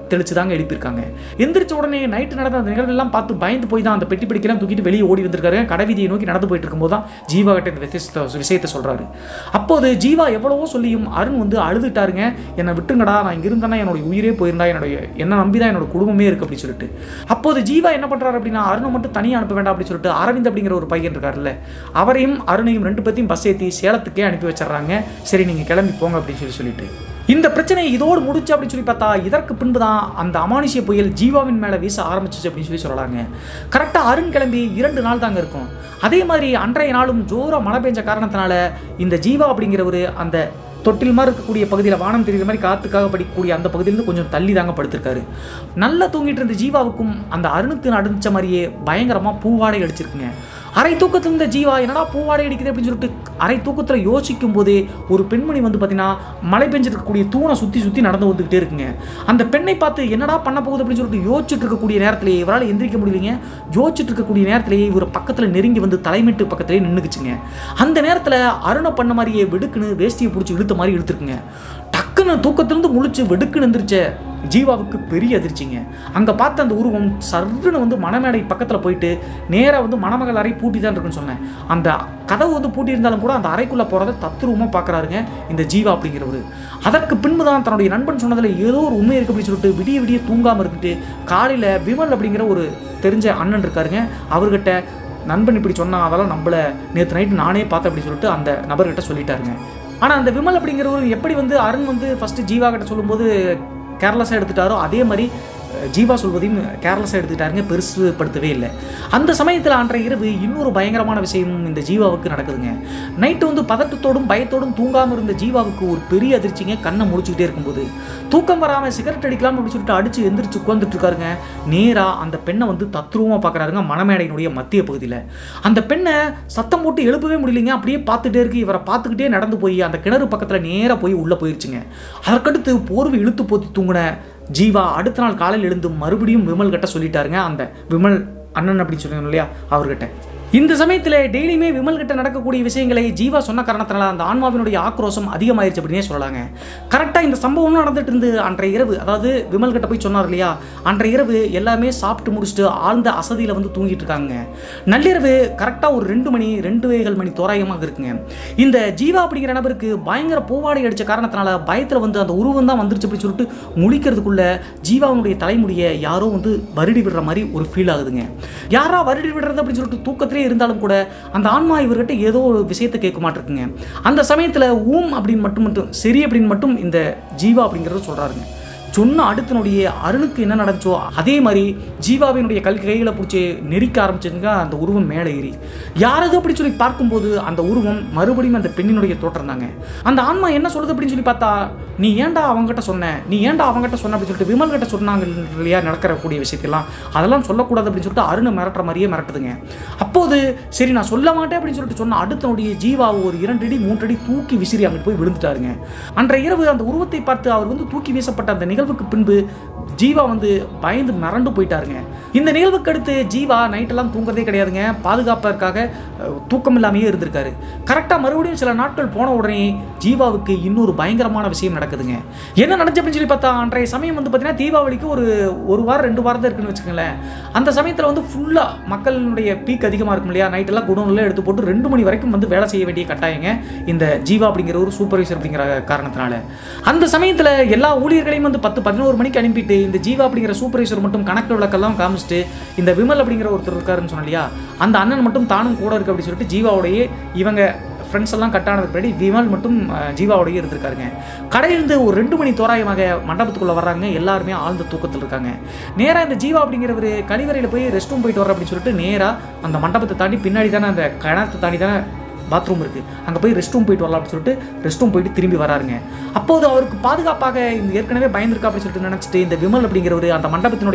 தெளிச்சு தாங்க எழுப்பியிருக்காங்க எந்திரிச்ச உடனே நைட்டு நடந்த அந்த நிகழ்வெல்லாம் பார்த்து பயந்து போய் தான் அந்த பெட்டி பிடிக்கலாம் தூக்கிட்டு வெளியே ஓடி வந்திருக்காரு கடைவீதியை நோக்கி நடந்து போயிட்டு இருக்கும்போது தான் ஜீவா கிட்ட இந்த விஷயத்தை விஷயத்தை சொல்றாரு அப்போது ஜீவா எவ்வளவோ சொல்லியும் அருண் வந்து அழுதுட்டாருங்க என்னை விட்டுங்கடா நான் இங்க இருந்தேன்னா என்னோட உயிரே போயிருந்தா என்னுடைய என்ன நம்பி தான் என்னோட குடும்பமே இருக்கு அப்படின்னு சொல்லிட்டு அப்போது ஜீவா என்ன பண்றாரு அப்படின்னா அருணை மட்டும் தனியாக அனுப்ப வேண்டாம் அப்படின்னு சொல்லிட்டு அரவிந்த் அப்படிங்கிற ஒரு பையன் இருக்காருல்ல அவரையும் அருணையும் ரெண்டு பேத்தையும் பஸ் ஏற்றி சேலத்துக்கே அனுப்பி வச்சிடுறாங்க சரி நீங்க கிளம்பி போங்க அப்படின்னு சொல்லி சொல்லிட்டு இந்த பிரச்சனை இதோடு முடிச்சு அப்படின்னு சொல்லி பார்த்தா இதற்கு பின்பு தான் அந்த அமானுஷ்ய புயல் ஜீவாவின் மேலே வீச ஆரம்பிச்சிச்சு அப்படின்னு சொல்லி சொல்லலாங்க கரெக்டாக அருண் கிளம்பி இரண்டு நாள் தாங்க இருக்கும் அதே மாதிரி அன்றைய நாளும் ஜோரா மழை பெஞ்ச காரணத்தினால இந்த ஜீவா அப்படிங்கிறவர் அந்த தொட்டில் மாதிரி இருக்கக்கூடிய பகுதியில் வானம் தெரியுற மாதிரி காத்துக்காக படிக்கக்கூடிய அந்த பகுதியிலேருந்து கொஞ்சம் தள்ளி தாங்க படுத்திருக்காரு நல்லா தூங்கிட்டு இருந்த ஜீவாவுக்கும் அந்த அருணுக்கு நடிச்ச மாதிரியே பயங்கரமாக பூவாடை அடிச்சிருக்குங்க அரை தூக்கத்தில் இருந்த ஜீவா என்னடா பூவாடை அடிக்குது அப்படின்னு சொல்லிட்டு அரை தூக்கத்தில் யோசிக்கும் போதே ஒரு பெண்மணி வந்து பார்த்தீங்கன்னா மழை பெஞ்சிருக்கக்கூடிய தூணை சுற்றி சுற்றி நடந்து வந்துக்கிட்டே இருக்குங்க அந்த பெண்ணை பார்த்து என்னடா பண்ண போகுது அப்படின்னு சொல்லிட்டு யோசிச்சுட்டு இருக்கக்கூடிய நேரத்திலேயே இவரால் எந்திரிக்க முடியலைங்க யோசிச்சுட்டு இருக்கக்கூடிய நேரத்திலேயே இவர் பக்கத்தில் நெருங்கி வந்து தலைமைட்டு பக்கத்திலேயே நின்றுக்குச்சுங்க அந்த நேரத்தில் அருணை பண்ண மாதிரியே வெடுக்குன்னு வேஷ்டியை பிடிச்சி இழுத்த மாதிரி இழுத்துருக்குங்க டக்குன்னு தூக்கத்திலிருந்து முழிச்சு வெடுக்குன்னு எந்திரிச்ச ஜீவாவுக்கு பெரிய அதிர்ச்சிங்க அங்கே பார்த்த அந்த உருவம் சர்ருன்னு வந்து மணமேடை பக்கத்தில் போயிட்டு நேராக வந்து மணமகள் அறை பூட்டி தான் இருக்குன்னு சொன்னேன் அந்த கதவு வந்து பூட்டி இருந்தாலும் கூட அந்த அறைக்குள்ளே போகிறத தத்ரூபமாக பார்க்குறாருங்க இந்த ஜீவா அப்படிங்கிறவர் அதற்கு பின்பு தான் தன்னுடைய நண்பன் சொன்னதில் ஏதோ ஒரு உண்மை இருக்கு அப்படின்னு சொல்லிட்டு விடிய விடிய தூங்காமல் இருந்துட்டு காலையில் விமல் அப்படிங்கிற ஒரு தெரிஞ்ச அண்ணன் இருக்காருங்க அவர்கிட்ட நண்பன் இப்படி சொன்னா அதெல்லாம் நம்மள நேற்று நைட்டு நானே பார்த்தேன் அப்படின்னு சொல்லிட்டு அந்த நபர்கிட்ட சொல்லிட்டாருங்க ஆனால் அந்த விமல் அப்படிங்கிறவர் எப்படி வந்து அருண் வந்து ஃபஸ்ட்டு ஜீவா கிட்ட சொல்லும்போது கேர்லெஸ்ஸாக எடுத்துட்டாரோ அதே மாதிரி அஹ், ஜீவா சொல்வதையும் கேர்லெஸ்ஸாக எடுத்துட்டாருங்க பெருசுப்படுத்தவே இல்லை அந்த சமயத்தில் அன்றைய இரவு இன்னொரு பயங்கரமான விஷயம் இந்த ஜீவாவுக்கு நடக்குதுங்க நைட்டு வந்து பதட்டத்தோடும் பயத்தோடும் தூங்காமல் இருந்த ஜீவாவுக்கு ஒரு பெரிய அதிர்ச்சிங்க கண்ணை முடிச்சுக்கிட்டே இருக்கும்போது தூக்கம் வராமல் சிகரெட் அடிக்கலாம் அப்படின்னு சொல்லிட்டு அடிச்சு எந்திரிச்சு உட்காந்துட்டு இருக்காருங்க நேராக அந்த பெண்ணை வந்து தத்ரூபமாக பார்க்குறாருங்க மணமேடையினுடைய மத்திய பகுதியில் அந்த பெண்ணை சத்தம் போட்டு எழுப்பவே முடியலைங்க அப்படியே பார்த்துட்டே இருக்கு இவரை பார்த்துக்கிட்டே நடந்து போய் அந்த கிணறு பக்கத்தில் நேராக போய் உள்ளே போயிருச்சுங்க அதற்கடுத்து போர்வை இழுத்து போத்தி தூங்கின ஜீவா அடுத்த நாள் காலையில் எழுந்து மறுபடியும் விமல் கிட்ட சொல்லிட்டாருங்க அந்த விமல் அண்ணன் அப்படின்னு சொல்லுங்க இல்லையா அவர்கிட்ட இந்த சமயத்தில் டெய்லியுமே விமல் கிட்ட நடக்கக்கூடிய விஷயங்களை ஜீவா சொன்ன காரணத்தினால அந்த ஆன்மாவினுடைய ஆக்ரோஷம் அதிகமாயிருச்சு அப்படின்னே சொல்லலாங்க கரெக்டாக இந்த சம்பவம் நடந்துட்டு இருந்து அன்றைய இரவு அதாவது விமல் கிட்ட போய் சொன்னார் இல்லையா அன்றைய இரவு எல்லாமே சாப்பிட்டு முடிச்சுட்டு ஆழ்ந்த அசதியில் வந்து தூங்கிட்டு இருக்காங்க நள்ளிரவு கரெக்டாக ஒரு ரெண்டு மணி ரெண்டு வேகள் மணி தோராயமாக இருக்குங்க இந்த ஜீவா அப்படிங்கிற நபருக்கு பயங்கர பூவாடை அடிச்ச காரணத்தினால பயத்தில் வந்து அந்த உருவம் தான் வந்துருச்சு அப்படின்னு சொல்லிட்டு முழிக்கிறதுக்குள்ள ஜீவாவுடைய தலைமுடியை யாரோ வந்து வருடி விடுற மாதிரி ஒரு ஃபீல் ஆகுதுங்க யாரா வருடி விடுறது அப்படின்னு சொல்லிட்டு தூக்கத்திலே இருந்தாலும் கூட அந்த ஆன்மா இவர்கிட்ட ஏதோ ஒரு விஷயத்தை கேட்க மாட்டிருக்குங்க அந்த சமயத்தில் ஊம் அப்படின்னு மட்டும் மட்டும் சரி அப்படின்னு மட்டும் இந்த ஜீவா அப்படிங்கிறத சொல்கிறாருங்க சொன்ன அடுத்த நொடியே அருணுக்கு என்ன நடந்துச்சோ அதே மாதிரி ஜீவாவினுடைய கல் கைகளை பிடிச்சி நெரிக்க ஆரம்பிச்சதுங்க அந்த உருவம் மேலே ஏறி யாரது அப்படி சொல்லி பார்க்கும்போது அந்த உருவம் மறுபடியும் அந்த பெண்ணினுடைய தோற்றம் தாங்க அந்த ஆன்மா என்ன சொல்லுது அப்படின்னு சொல்லி பார்த்தா நீ ஏன்டா அவங்ககிட்ட சொன்ன நீ ஏன்டா அவங்ககிட்ட சொன்ன அப்படின்னு சொல்லிட்டு விமல் கிட்ட சொன்னாங்க இல்லையா நடக்கக்கூடிய விஷயத்தெல்லாம் அதெல்லாம் சொல்லக்கூடாது அப்படின்னு சொல்லிட்டு அருணை மிரட்டுற மாதிரியே மிரட்டுதுங்க அப்போது சரி நான் சொல்ல மாட்டேன் அப்படின்னு சொல்லிட்டு சொன்ன அடுத்த நொடியே ஜீவா ஒரு இரண்டு அடி மூன்று அடி தூக்கி விசிறி அங்கிட்டு போய் விழுந்துட்டாருங்க அன்றைய இரவு அந்த உருவத்தை பார்த்து அவர் வந்து தூக்கி வீசப்பட்ட அந்த நிகழ்வுக்கு பின்பு ஜீவா வந்து பயந்து மிரண்டு போயிட்டாருங்க இந்த நிகழ்வுக்கு அடுத்து ஜீவா நைட்டெல்லாம் தூங்குறதே கிடையாதுங்க பாதுகாப்பதற்காக அஹ், தூக்கம் இல்லாமையே இருந்திருக்காரு கரெக்டாக மறுபடியும் சில நாட்கள் போன உடனே ஜீவாவுக்கு இன்னொரு பயங்கரமான விஷயம் நடக்குதுங்க என்ன நடந்துச்சு அப்படின்னு சொல்லி பார்த்தா அன்றைய சமயம் வந்து பார்த்தீங்கன்னா தீபாவளிக்கு ஒரு ஒரு வாரம் ரெண்டு வாரம் தான் இருக்குன்னு வச்சுக்கோங்களேன் அந்த சமயத்தில் வந்து ஃபுல்லாக மக்களுடைய பீக் அதிகமாக இருக்கும் இல்லையா நைட்டெல்லாம் குடோனில் எடுத்து போட்டு ரெண்டு மணி வரைக்கும் வந்து வேலை செய்ய வேண்டிய கட்டாயங்க இந்த ஜீவா அப்படிங்கிற ஒரு சூப்பர்வைசர் அப்படிங்கிற காரணத்தினால அந்த சமயத்தில் எல்லா ஊழியர்களையும் வந்து பத்து பதினோரு மணிக்கு அனுப்பிட்டு இந்த ஜீவா அப்படிங்கிற சூப்பர்வைசர் மட்டும் கணக்கு விளக்கெல்லாம் காமிச்சிட்டு இந்த விமல் அப்படிங்கிற ஒருத்தர் இருக்காருன்னு சொன்னோம் இல்லையா அந்த அண்ணன் மட்டும் தானும் கூட இருக்கு அப்படின்னு சொல்லிட்டு ஜீவாவோடையே இவங்க ஃப்ரெண்ட்ஸ் எல்லாம் கட் ஆனதுக்கு பின்னாடி விமல் மட்டும் அஹ், ஜீவாவோடயே இருந்திருக்காருங்க கடையிலிருந்து ஒரு ரெண்டு மணி தோராயமாக மண்டபத்துக்குள்ளே வர்றாங்க எல்லாருமே ஆழ்ந்த தூக்கத்தில் இருக்காங்க நேராக இந்த ஜீவா அப்படிங்கிறவர் கழிவறையில் போய் ரெஸ்ட் ரூம் போயிட்டு வர அப்படின்னு சொல்லிட்டு நேராக அந்த மண்டபத்தை தாண்டி பின்னாடி தானே அந்த கிணத்தை தாண்டி தானே பாத்ரூம் இருக்குது அங்கே போய் ரெஸ்ட் ரூம் போயிட்டு வரலாம் அப்படின்னு சொல்லிட்டு ரெஸ்ட் ரூம் போயிட்டு திரும்பி வராருங்க அப்போது அவருக்கு பாதுகாப்பாக இந்த ஏற்கனவே பயந்துருக்கா அப்படின்னு சொல்லிட்டு நினச்சிட்டு இந்த விமல் அப்படிங்கிறவர் அந்த மண்டபத்தினுடைய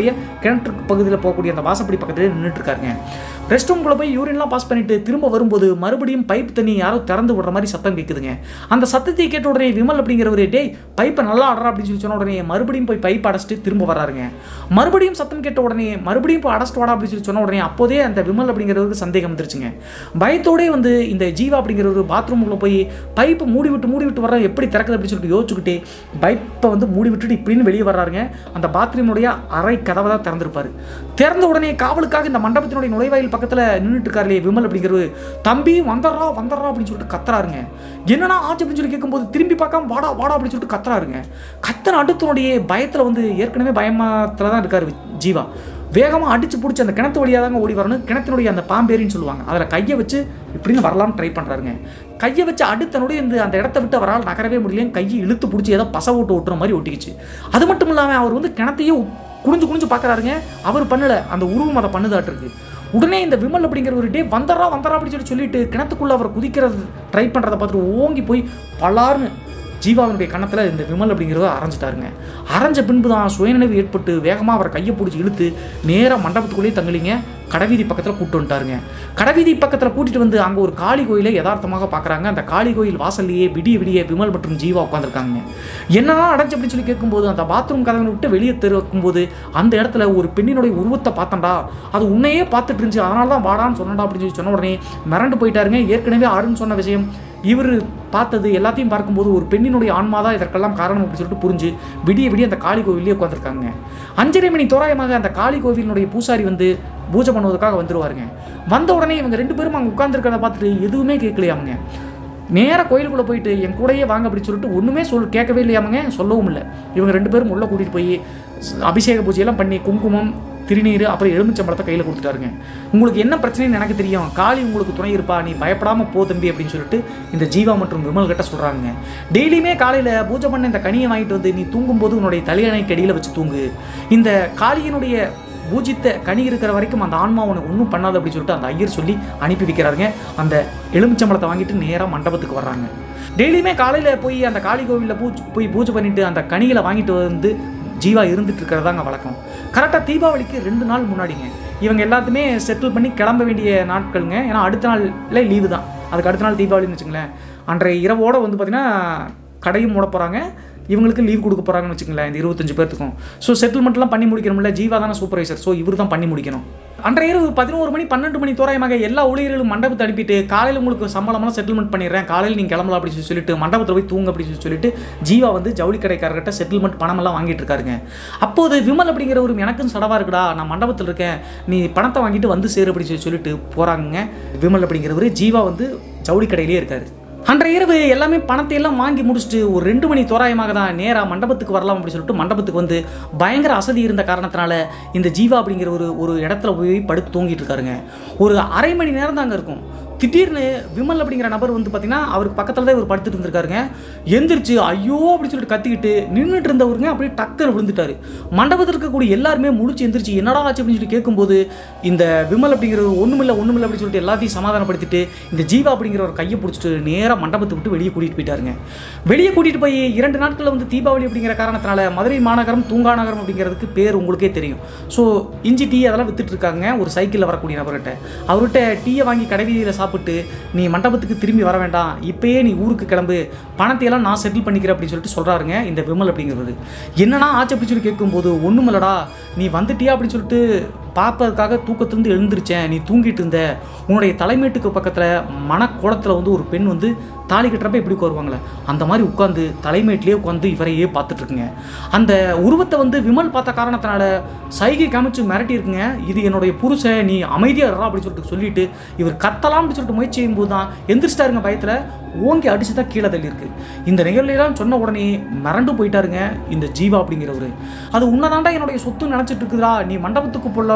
கிணற்று பகுதியில் போகக்கூடிய அந்த வாசப்படி பக்கத்துலேயே நின்றுட்டு இருக்காருங்க ரெஸ்ட் ரூம்குள்ளே போய் யூரின்லாம் பாஸ் பண்ணிட்டு திரும்ப வரும்போது மறுபடியும் பைப் தண்ணி யாரோ திறந்து விடுற மாதிரி சத்தம் கேட்குதுங்க அந்த சத்தத்தை கேட்ட உடனே விமல் அப்படிங்கிறவரு டேய் பைப்பை நல்லா ஆடுறா அப்படின்னு சொல்லி சொன்ன உடனே மறுபடியும் போய் பைப் அடைச்சிட்டு திரும்ப வராருங்க மறுபடியும் சத்தம் கேட்ட உடனே மறுபடியும் போய் அடைச்சிட்டு வாடா அப்படின்னு சொல்லி சொன்ன உடனே அப்போதே அந்த விமல் அப்படிங்கிறவருக்கு சந்தேகம் வந்துருச்சுங்க பயத்தோடே வந்து இந்த ஜீவா அப்படிங்கிறவர் பாத்ரூமுக்குள்ள போய் பைப்பு மூடி விட்டு மூடி விட்டு வர எப்படி திறக்குது அப்படின்னு சொல்லிட்டு யோசிச்சுக்கிட்டே பைப்பை வந்து மூடி விட்டுட்டு இப்படின்னு வெளியே வர்றாருங்க அந்த பாத்ரூமுடைய அறை கதவை தான் திறந்திருப்பாரு திறந்த உடனே காவலுக்காக இந்த மண்டபத்தினுடைய நுழைவாயில் பக்கத்தில் நின்றுட்டு இருக்காரு விமல் அப்படிங்கிறது தம்பி வந்துடுறா வந்துடுறா அப்படின்னு சொல்லிட்டு கத்துறாருங்க என்னன்னா ஆச்சு அப்படின்னு சொல்லி கேட்கும்போது திரும்பி பார்க்காம வாடா வாடா அப்படின்னு சொல்லிட்டு கத்துறாருங்க கத்தன அடுத்தனுடைய பயத்தில் வந்து ஏற்கனவே பயமாத்தில் தான் இருக்காரு ஜீவா வேகமாக அடிச்சு பிடிச்சி அந்த கிணத்து வழியாக தாங்க ஓடி வரணும் கிணத்தினுடைய அந்த பாம்பேரின்னு சொல்லுவாங்க அதில் கையை வச்சு இப்படின்னு வரலாம்னு ட்ரை பண்ணுறாருங்க கையை வச்சு அடுத்தனுடைய இந்த அந்த இடத்த விட்டு அவரால் நகரவே முடியலையும் கையை இழுத்து பிடிச்சி ஏதோ பச ஓட்டு ஓட்டுற மாதிரி ஒட்டிக்கிச்சு அது மட்டும் இல்லாமல் அவர் வந்து கிணத்தையே குனிஞ்சு குனிஞ்சு பார்க்குறாருங்க அவர் பண்ணலை அந்த உருவம் அதை பண்ணுதாட்டிருக்கு உடனே இந்த விமல் அப்படிங்கிற ஒரு டே வந்தரா வந்தரா அப்படின்னு சொல்லி சொல்லிட்டு கிணத்துக்குள்ள அவர் குதிக்கிறது ட்ரை பண்ணுறதை பார்த்துட்டு ஓங்கி போய் பலார்னு ஜீவாவினுடைய கணத்தில் இந்த விமல் அப்படிங்கிறத அரைஞ்சிட்டாருங்க அரைஞ்ச பின்பு தான் சுயநினைவு ஏற்பட்டு வேகமாக அவரை கையை பிடிச்சி இழுத்து நேராக மண்டபத்துக்குள்ளேயே தங்கலிங்க கடைவீதி பக்கத்தில் கூட்டு வந்துட்டாருங்க கடைவீதி பக்கத்தில் கூட்டிட்டு வந்து அங்கே ஒரு காளி கோயிலை யதார்த்தமாக பார்க்குறாங்க அந்த காளி கோயில் வாசல்லையே விடிய விடிய விமல் மற்றும் ஜீவா உட்காந்துருக்காங்க என்னதான் அடைஞ்சு அப்படின்னு சொல்லி கேட்கும்போது அந்த பாத்ரூம் கதவை விட்டு வெளியே திறக்கும்போது அந்த இடத்துல ஒரு பெண்ணினுடைய உருவத்தை பார்த்தண்டா அது உன்னையே பார்த்துட்டு இருந்துச்சு அதனால தான் வாடான்னு சொன்னடா அப்படின்னு சொல்லி சொன்ன உடனே மிரண்டு போயிட்டாருங்க ஏற்கனவே அருண் சொன்ன விஷயம் இவர் பார்த்தது எல்லாத்தையும் பார்க்கும்போது ஒரு பெண்ணினுடைய ஆன்மா தான் இதற்கெல்லாம் காரணம் அப்படின்னு சொல்லிட்டு புரிஞ்சு விடிய விடிய அந்த காளி கோவிலே உட்காந்துருக்காங்க அஞ்சரை மணி தோராயமாக அந்த காளி கோவிலினுடைய பூசாரி வந்து பூஜை பண்ணுவதற்காக வந்துருவாருங்க வந்த உடனே இவங்க ரெண்டு பேரும் அங்கே உட்காந்துருக்கிறத பார்த்துட்டு எதுவுமே கேட்கலையாமுங்க நேராக கோயிலுக்குள்ளே போயிட்டு என் கூடயே வாங்க அப்படின்னு சொல்லிட்டு ஒன்றுமே சொல் கேட்கவே இல்லையாமங்க சொல்லவும் இல்லை இவங்க ரெண்டு பேரும் உள்ளே கூட்டிகிட்டு போய் அபிஷேக பூஜையெல்லாம் பண்ணி குங்குமம் திருநீர் அப்புறம் எலுமிச்சம்பழத்தை கையில் கொடுத்துட்டாருங்க உங்களுக்கு என்ன பிரச்சனைன்னு எனக்கு தெரியும் காளி உங்களுக்கு துணை இருப்பா நீ பயப்படாமல் போ தம்பி அப்படின்னு சொல்லிட்டு இந்த ஜீவா மற்றும் விமல் கிட்ட சொல்கிறாங்க டெய்லியுமே காலையில் பூஜை பண்ண இந்த கனியை வாங்கிட்டு வந்து நீ தூங்கும்போது உன்னுடைய தலையணைக்கு அடியில் வச்சு தூங்கு இந்த காளியினுடைய பூஜித்த கனி இருக்கிற வரைக்கும் அந்த ஆன்மா உனக்கு ஒன்றும் பண்ணாது அப்படின்னு சொல்லிட்டு அந்த ஐயர் சொல்லி அனுப்பி வைக்கிறாருங்க அந்த எலுமிச்சம்பழத்தை வாங்கிட்டு நேராக மண்டபத்துக்கு வர்றாங்க டெய்லியுமே காலையில் போய் அந்த காளி கோவிலில் பூஜை போய் பூஜை பண்ணிட்டு அந்த கனிகளை வாங்கிட்டு வந்து ஜீவா இருந்துட்டு இருக்கிறதாங்க வழக்கம் கரெக்டாக தீபாவளிக்கு ரெண்டு நாள் முன்னாடிங்க இவங்க எல்லாத்துமே செட்டில் பண்ணி கிளம்ப வேண்டிய நாட்களுங்க ஏன்னா அடுத்த நாள்ல லீவு தான் அதுக்கு அடுத்த நாள் தீபாவளின்னு வச்சுங்களேன் அன்றைய இரவோட வந்து பார்த்திங்கன்னா கடையும் மூட போகிறாங்க இவங்களுக்கு லீவ் கொடுக்க போகிறாங்கன்னு வச்சுங்களேன் இந்த இருபத்தஞ்சு பேர்த்துக்கும் ஸோ செட்டில்மெண்ட்லாம் பண்ணி முடிக்கணும்ல ஜீவா தானே சூப்பர்வைசர் ஸோ இவர் தான் பண்ணி முடிக்கணும் அன்றைய இரவு பதினோரு மணி பன்னெண்டு மணி தோராயமாக எல்லா ஊழியர்களும் மண்டபத்தை அனுப்பிட்டு காலையில் உங்களுக்கு சம்பளமெல்லாம் செட்டில்மெண்ட் பண்ணிடுறேன் காலையில் நீங்கள் கிளம்பலாம் அப்படின்னு சொல்லி சொல்லிட்டு மண்டபத்தில் போய் தூங்க அப்படின்னு சொல்லி சொல்லிட்டு ஜீவா வந்து ஜவுளி கடைக்காரர்கிட்ட செட்டில்மெண்ட் பணமெல்லாம் வாங்கிட்டு இருக்காருங்க அப்போது விமல் அப்படிங்கிற ஒரு எனக்கும் சடவா இருக்குடா நான் மண்டபத்தில் இருக்கேன் நீ பணத்தை வாங்கிட்டு வந்து சேரு அப்படின்னு சொல்லி சொல்லிட்டு போகிறாங்க விமல் அப்படிங்கிறவர் ஜீவா வந்து ஜவுளி கடையிலே இருக்காரு அன்றைய இரவு எல்லாமே பணத்தை எல்லாம் வாங்கி முடிச்சுட்டு ஒரு ரெண்டு மணி தோராயமாக தான் நேராக மண்டபத்துக்கு வரலாம் அப்படின்னு சொல்லிட்டு மண்டபத்துக்கு வந்து பயங்கர அசதி இருந்த காரணத்தினால இந்த ஜீவா அப்படிங்கிற ஒரு ஒரு இடத்துல போய் படுத்து தூங்கிட்டு இருக்காருங்க ஒரு அரை மணி நேரம் தான் அங்கே இருக்கும் திடீர்னு விமல் அப்படிங்கிற நபர் வந்து பார்த்தீங்கன்னா அவருக்கு பக்கத்தில் தான் இவர் படுத்துட்டு இருந்திருக்காருங்க எந்திரிச்சு ஐயோ அப்படின்னு சொல்லிட்டு கத்திக்கிட்டு நின்றுட்டு இருந்தவருங்க அப்படியே டக்குன்னு விழுந்துட்டாரு மண்டபத்தில் இருக்கக்கூடிய எல்லாருமே முழிச்சு எந்திரிச்சு என்னடா ஆச்சு அப்படின்னு சொல்லி கேட்கும்போது இந்த விமல் அப்படிங்கிற ஒன்றுமில்ல ஒன்றுமில்ல அப்படின்னு சொல்லிட்டு எல்லாத்தையும் சமாதானப்படுத்திட்டு இந்த ஜீவா அப்படிங்கிற ஒரு கையை பிடிச்சிட்டு நேராக மண்டபத்தை விட்டு வெளியே கூட்டிகிட்டு போயிட்டாருங்க வெளியே கூட்டிகிட்டு போய் இரண்டு நாட்களில் வந்து தீபாவளி அப்படிங்கிற காரணத்தினால மதுரை மாநகரம் தூங்கா நகரம் அப்படிங்கிறதுக்கு பேர் உங்களுக்கே தெரியும் ஸோ இஞ்சி டீ அதெல்லாம் வித்துட்டு இருக்காங்க ஒரு சைக்கிளில் வரக்கூடிய நபர்கிட்ட அவர்கிட்ட டீயை வாங்கி கடைவீதியில் சாப்பிட்டு நீ மண்டபத்துக்கு திரும்பி வர வேண்டாம் இப்பயே நீ ஊருக்கு கிளம்பு பணத்தை எல்லாம் நான் செட்டில் பண்ணிக்கிறேன் அப்படின்னு சொல்லிட்டு சொல்கிறாருங்க இந்த விமல் அப்படிங்கிறது என்னன்னா ஆச்சு அப்படின்னு சொல்லி கேட்கும்போது ஒன்றுமில்லடா நீ வந்துட்டியா அப்படின்னு சொல்லிட்டு பார்ப்பதற்காக தூக்கத்திலிருந்து எழுந்திருச்சேன் நீ தூங்கிட்டு இருந்த உன்னுடைய தலைமேட்டுக்கு பக்கத்தில் மனக்கோலத்தில் வந்து ஒரு பெண் வந்து தாலி கட்டுறப்ப எப்படி உட்காருவாங்களே அந்த மாதிரி உட்காந்து தலைமேட்டிலே உட்காந்து இவரையே பார்த்துட்டு இருக்குங்க அந்த உருவத்தை வந்து விமல் பார்த்த காரணத்தினால சைகை காமிச்சு மிரட்டி இருக்குங்க இது என்னுடைய புருஷன் நீ அமைதியாக இருறா அப்படின்னு சொல்லிட்டு சொல்லிட்டு இவர் கத்தலாம் அப்படின்னு சொல்லிட்டு முயற்சி செய்யும்போது தான் எந்திரிச்சிட்டாருங்க பயத்தில் ஓங்கி அடிச்சு தான் கீழே தள்ளி இருக்கு இந்த நிகழ்வுலாம் சொன்ன உடனே மிரண்டு போயிட்டாருங்க இந்த ஜீவா அப்படிங்கிறவர் அது உன்னதாண்டா என்னுடைய சொத்து நினச்சிட்டு இருக்குதா நீ மண்டபத்துக்கு போல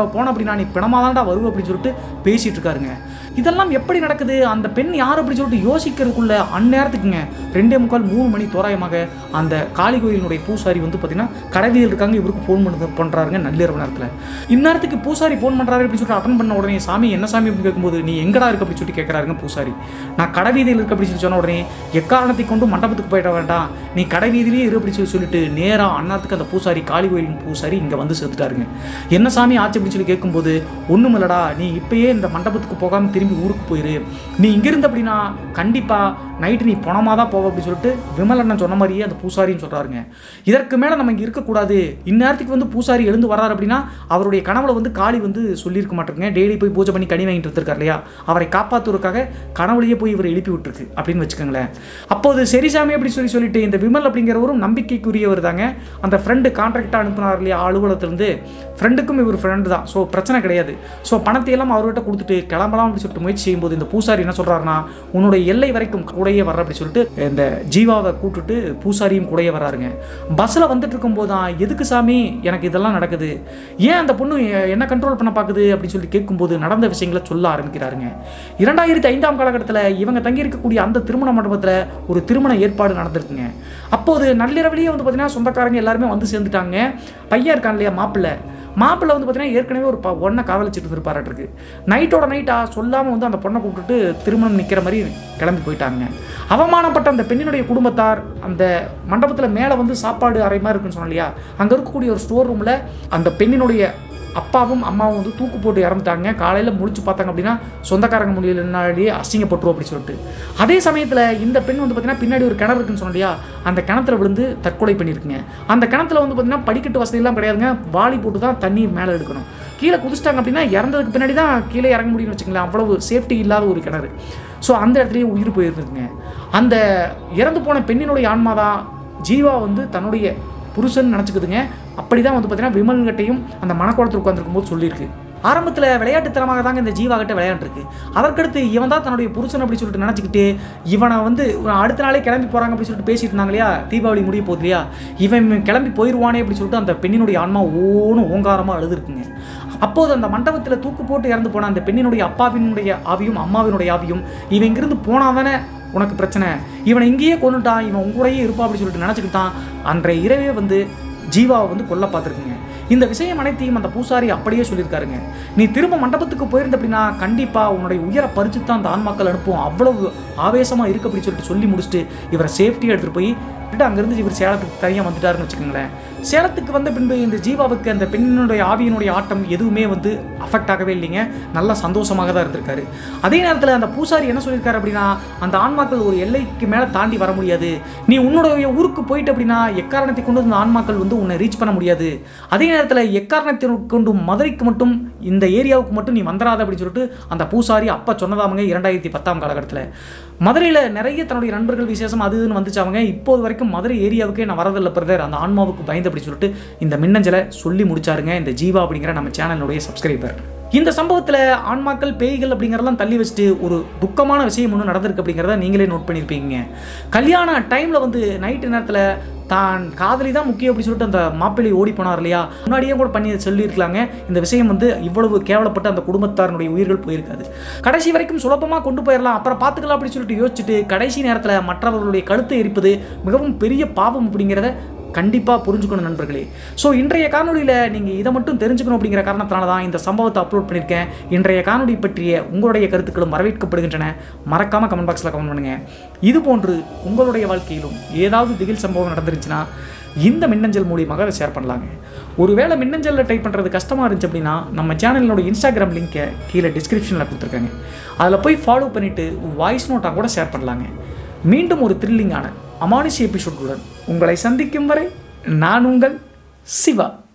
போன அப்படின்னா நீ பிணமாக தான்டா வருவ அப்படின்னு சொல்லிட்டு பேசிகிட்டு இருக்காருங்க இதெல்லாம் எப்படி நடக்குது அந்த பெண் யார் அப்படின்னு சொல்லிட்டு யோசிக்கிறதுக்குள்ள அந்நேரத்துக்குங்க ரெண்டே முக்கால் மூணு மணி தோராயமாக அந்த காளி கோயிலினுடைய பூசாரி வந்து பார்த்தீங்கன்னா கடைவியல் இருக்காங்க இவருக்கு ஃபோன் பண்ண பண்ணுறாருங்க நள்ளிரவு நேரத்தில் இந்நேரத்துக்கு பூசாரி ஃபோன் பண்ணுறாரு அப்படின்னு சொல்லிட்டு அட்டன் பண்ண உடனே சாமி என்ன சாமி அப்படின்னு கேட்கும்போது நீ எங்கடா இருக்கு அப்படின்னு சொல்லிட்டு கேட்குறாருங்க பூசாரி நான் கடைவீதியில் இருக்கு அப்படின்னு சொல்லி சொன்ன உடனே எக்காரணத்தை கொண்டு மண்டபத்துக்கு போயிட வேண்டாம் நீ கடைவீதியிலே இரு அப்படின்னு சொல்லி சொல்லிட்டு நேராக அந்நேரத்துக்கு அந்த பூசாரி காளி கோயிலின் பூசாரி இங்கே வந்து சேர்த்துட்டாருங்க என்ன சாமி ஆச்சு அப்படின்னு சொல்லி கேட்கும்போது ஒன்றும் இல்லடா நீ இப்பயே இந்த மண்டபத்துக்கு போகாமல் திரும்பி ஊருக்கு போயிரு நீ இங்கிருந்து அப்படின்னா கண்டிப்பாக நைட்டு நீ பணமாக தான் போவ அப்படின்னு சொல்லிட்டு விமல் அண்ணன் சொன்ன மாதிரியே அந்த பூசாரின்னு சொல்கிறாருங்க இதற்கு மேலே நம்ம இங்கே இருக்கக்கூடாது இந்நேரத்துக்கு வந்து பூசாரி எழுந்து வர்றாரு அப்படின்னா அவருடைய கனவுல வந்து காளி வந்து சொல்லியிருக்க மாட்டேங்க டெய்லி போய் பூஜை பண்ணி கனி வாங்கிட்டு வந்திருக்காரு இல்லையா அவரை காப்பாற்றுவதற்காக கனவுலையே போய் இவர் எழுப்பி விட்டுருக்கு அப்படின்னு வச்சுக்கோங்களேன் அப்போது சரி சாமி அப்படி சொல்லி சொல்லிட்டு இந்த விமல் அப்படிங்கிறவரும் நம்பிக்கைக்குரியவர் தாங்க அந்த ஃப்ரெண்டு கான்ட்ராக்டாக அனுப்புனார் இல்லையா அலுவலகத்திலேருந்து ஃப்ரெண்டுக்கும் இவர் ஃப்ரெண்டு தான் ஸோ பிரச்சனை கிடையாது ஸோ பணத்தை எல்லாம் அவர்கிட்ட கொடுத்துட்டு கிளம்பலாம் அப்படின்னு சொல்லிட்டு முயற்சி செய்யும்போது இந்த பூசாரி என்ன சொல்கிறாருன்னா உன்னுடைய எல்லை வரைக்கும் கூடயே வர்ற அப்படி சொல்லிட்டு இந்த ஜீவாவை கூட்டுட்டு பூசாரியும் கூடயே வர்றாருங்க பஸ்ஸில் வந்துட்டு இருக்கும்போது தான் எதுக்கு சாமி எனக்கு இதெல்லாம் நடக்குது ஏன் அந்த பொண்ணு எ- என்ன கண்ட்ரோல் பண்ண பார்க்குது அப்படின்னு சொல்லி கேட்கும்போது நடந்த விஷயங்களை சொல்ல ஆரம்பிக்கிறாருங்க இரண்டாயிரத்தி ஐந்தாம் காலகட்டத்தில் இவங்க தங்கி இருக்கக்கூடிய அந்த திருமண மண்டபத்தில் ஒரு திருமண ஏற்பாடு நடந்திருக்குங்க அப்போது நள்ளிரவிலேயே வந்து பார்த்தீங்கன்னா சொந்தக்காரங்க எல்லாருமே வந்து சேர்ந்துட்டாங்க பையன் இருக்கான் இல்லையா மாப்பிள்ளை மாப்பிள்ளை வந்து பார்த்தீங்கன்னா ஏற்கனவே ஒரு ப- பொண்ணை காதலிச்சிட்டு இருப்பாராட்டிருக்கு நைட்டோட நைட்டாக சொல்லாமல் வந்து அந்த பொண்ணை கூப்பிட்டுட்டு திருமணம் நிற்கிற மாதிரி கிளம்பி போயிட்டாங்க அவமானப்பட்ட அந்த பெண்ணினுடைய குடும்பத்தார் அந்த மண்டபத்தில் மேலே வந்து சாப்பாடு அறை மாதிரி இருக்குன்னு சொன்னோம் இல்லையா அங்கே இருக்கக்கூடிய ஒரு ஸ்டோர் ரூமில் அந்த பெண்ணினுடைய அப்பாவும் அம்மாவும் வந்து தூக்கு போட்டு இறந்துட்டாங்க காலையில் முழிச்சு பார்த்தாங்க அப்படின்னா சொந்தக்காரங்க முடியலனாலேயே அசிங்கப்பட்டுரும் அப்படி சொல்லிட்டு அதே சமயத்தில் இந்த பெண் வந்து பார்த்தீங்கன்னா பின்னாடி ஒரு கிணறு இருக்குன்னு சொன்னோம் இல்லையா அந்த கிணத்துல விழுந்து தற்கொலை பண்ணியிருக்குங்க அந்த கிணத்துல வந்து பார்த்தீங்கன்னா படிக்கட்டு வசதியெல்லாம் கிடையாதுங்க வாளி போட்டு தான் தண்ணி மேலே எடுக்கணும் கீழே குதிச்சிட்டாங்க அப்படின்னா இறந்ததுக்கு பின்னாடி தான் கீழே இறங்க முடியும்னு வச்சுங்களேன் அவ்வளவு சேஃப்டி இல்லாத ஒரு கிணறு ஸோ அந்த இடத்துலயே உயிர் போயிருக்குங்க அந்த இறந்து போன பெண்ணினுடைய ஆன்மா தான் ஜீவா வந்து தன்னுடைய புருஷன் நினச்சிக்குதுங்க அப்படி தான் வந்து பார்த்தீங்கன்னா விமல்கிட்டையும் அந்த மனக்குளத்தில் உட்காந்துருக்கும் போது சொல்லியிருக்கு ஆரம்பத்தில் விளையாட்டுத்தனமாக தாங்க இந்த ஜீவா கிட்ட விளையாண்டுருக்கு அதற்கடுத்து இவன் தான் தன்னுடைய புருஷன் அப்படி சொல்லிட்டு நினச்சிக்கிட்டு இவனை வந்து அடுத்த நாளே கிளம்பி போகிறாங்க அப்படி சொல்லிட்டு பேசிட்டு இருந்தாங்க இல்லையா தீபாவளி முடிய போகுது இல்லையா இவன் கிளம்பி போயிடுவானே அப்படி சொல்லிட்டு அந்த பெண்ணினுடைய ஆன்மா ஓன்னு ஓங்காரமாக அழுதுருக்குங்க அப்போது அந்த மண்டபத்தில் தூக்கு போட்டு இறந்து போன அந்த பெண்ணினுடைய அப்பாவினுடைய ஆவியும் அம்மாவினுடைய ஆவியும் இவன் இங்கிருந்து போனால் தானே உனக்கு பிரச்சனை இவனை இங்கேயே கொண்டுட்டான் இவன் உங்கூடயே இருப்பா அப்படி சொல்லிட்டு நினச்சிக்கிட்டான் அன்றைய இரவே வந்து ஜீவாவை வந்து கொல்ல பார்த்துருக்குங்க இந்த விஷயம் அனைத்தையும் அந்த பூசாரி அப்படியே சொல்லியிருக்காருங்க நீ திரும்ப மண்டபத்துக்கு போயிருந்த அப்படின்னா கண்டிப்பாக உன்னுடைய உயர பறிச்சு தான் அந்த ஆன்மாக்கள் அனுப்புவோம் அவ்வளவு ஆவேசமாக இருக்கு அப்படின்னு சொல்லிட்டு சொல்லி முடிச்சுட்டு இவரை சேஃப்டியாக எடுத்துகிட்டு போய் விட்டு அங்கேருந்து இவர் சேலத்துக்கு தனியாக வந்துட்டாருன்னு வச்சுக்கோங்களேன் சேலத்துக்கு வந்த பின்பு இந்த ஜீவாவுக்கு அந்த பெண்ணினுடைய ஆவியினுடைய ஆட்டம் எதுவுமே வந்து அஃபெக்ட் ஆகவே இல்லைங்க நல்லா சந்தோஷமாக தான் இருந்திருக்காரு அதே நேரத்தில் அந்த பூசாரி என்ன சொல்லியிருக்காரு அப்படின்னா அந்த ஆன்மாக்கள் ஒரு எல்லைக்கு மேலே தாண்டி வர முடியாது நீ உன்னுடைய ஊருக்கு போயிட்டு அப்படின்னா எக்காரணத்தை கொண்டு அந்த ஆன்மாக்கள் வந்து உன்னை ரீச் பண்ண முடியாது அதே நேரத்தில் எக்காரணத்தை கொண்டு மதுரைக்கு மட்டும் இந்த ஏரியாவுக்கு மட்டும் நீ வந்துடாத அப்படின்னு சொல்லிட்டு அந்த பூசாரி அப்போ சொன்னதாமங்க இரண்டாயிரத்தி பத்தாம் காலகட்டத்தில் மதுரையில் நிறைய தன்னுடைய நண்பர்கள் விசேஷம் அது இதுன்னு வந்துச்சாங்க இப்போது வரைக்கும் மதுரை ஏரியாவுக்கே நான் வரதில்லை பிரதர் அந்த ஆன்மாவுக்கு பயந்து அப்படி சொல்லிட்டு இந்த மின்னஞ்சலை சொல்லி முடிச்சாருங்க இந்த ஜீவா அப்படிங்கிற நம்ம சேனலுடைய சப்ஸ்கிரைபர் இந்த சம்பவத்தில் ஆன்மாக்கள் பேய்கள் அப்படிங்கிறதெல்லாம் தள்ளி வச்சுட்டு ஒரு துக்கமான விஷயம் ஒன்று நடந்திருக்கு அப்படிங்கிறத நீங்களே நோட் பண்ணியிருப்பீங்க கல்யாண டைமில் வந்து நைட்டு நேரத்தில் தான் காதலி தான் முக்கியம் அப்படி சொல்லிட்டு அந்த மாப்பிள்ளை ஓடி போனார் இல்லையா முன்னாடியே கூட பண்ணி சொல்லியிருக்கலாங்க இந்த விஷயம் வந்து இவ்வளவு கேவலப்பட்டு அந்த குடும்பத்தாரனுடைய உயிர்கள் போயிருக்காது கடைசி வரைக்கும் சுலபமாக கொண்டு போயிடலாம் அப்புறம் பார்த்துக்கலாம் அப்படின்னு சொல்லிட்டு யோசிச்சுட்டு கடைசி நேரத்தில் மற்றவர்களுடைய கழுத்தை எரிப்பது மிகவும் பெரிய பாவம் அப்படிங்கிறத கண்டிப்பாக புரிஞ்சுக்கணும் நண்பர்களே ஸோ இன்றைய காணொலியில் நீங்கள் இதை மட்டும் தெரிஞ்சுக்கணும் அப்படிங்கிற காரணத்தினால தான் இந்த சம்பவத்தை அப்லோட் பண்ணியிருக்கேன் இன்றைய காணொலி பற்றிய உங்களுடைய கருத்துக்களும் வரவேற்கப்படுகின்றன மறக்காமல் கமெண்ட் பாக்ஸில் கமெண்ட் பண்ணுங்கள் இது போன்று உங்களுடைய வாழ்க்கையிலும் ஏதாவது திகில் சம்பவம் நடந்துருந்துச்சுன்னா இந்த மின்னஞ்சல் மூலியமாக அதை ஷேர் பண்ணலாங்க ஒருவேளை மின்னஞ்சலில் டைப் பண்ணுறது கஷ்டமாக இருந்துச்சு அப்படின்னா நம்ம சேனலோட இன்ஸ்டாகிராம் லிங்கை கீழே டிஸ்கிரிப்ஷனில் கொடுத்துருக்காங்க அதில் போய் ஃபாலோ பண்ணிவிட்டு வாய்ஸ் நோட்டாக கூட ஷேர் பண்ணலாங்க மீண்டும் ஒரு த்ரில்லிங்கான அமானுஷ எபிசோடுடன் உங்களை சந்திக்கும் வரை நான் உங்கள் சிவா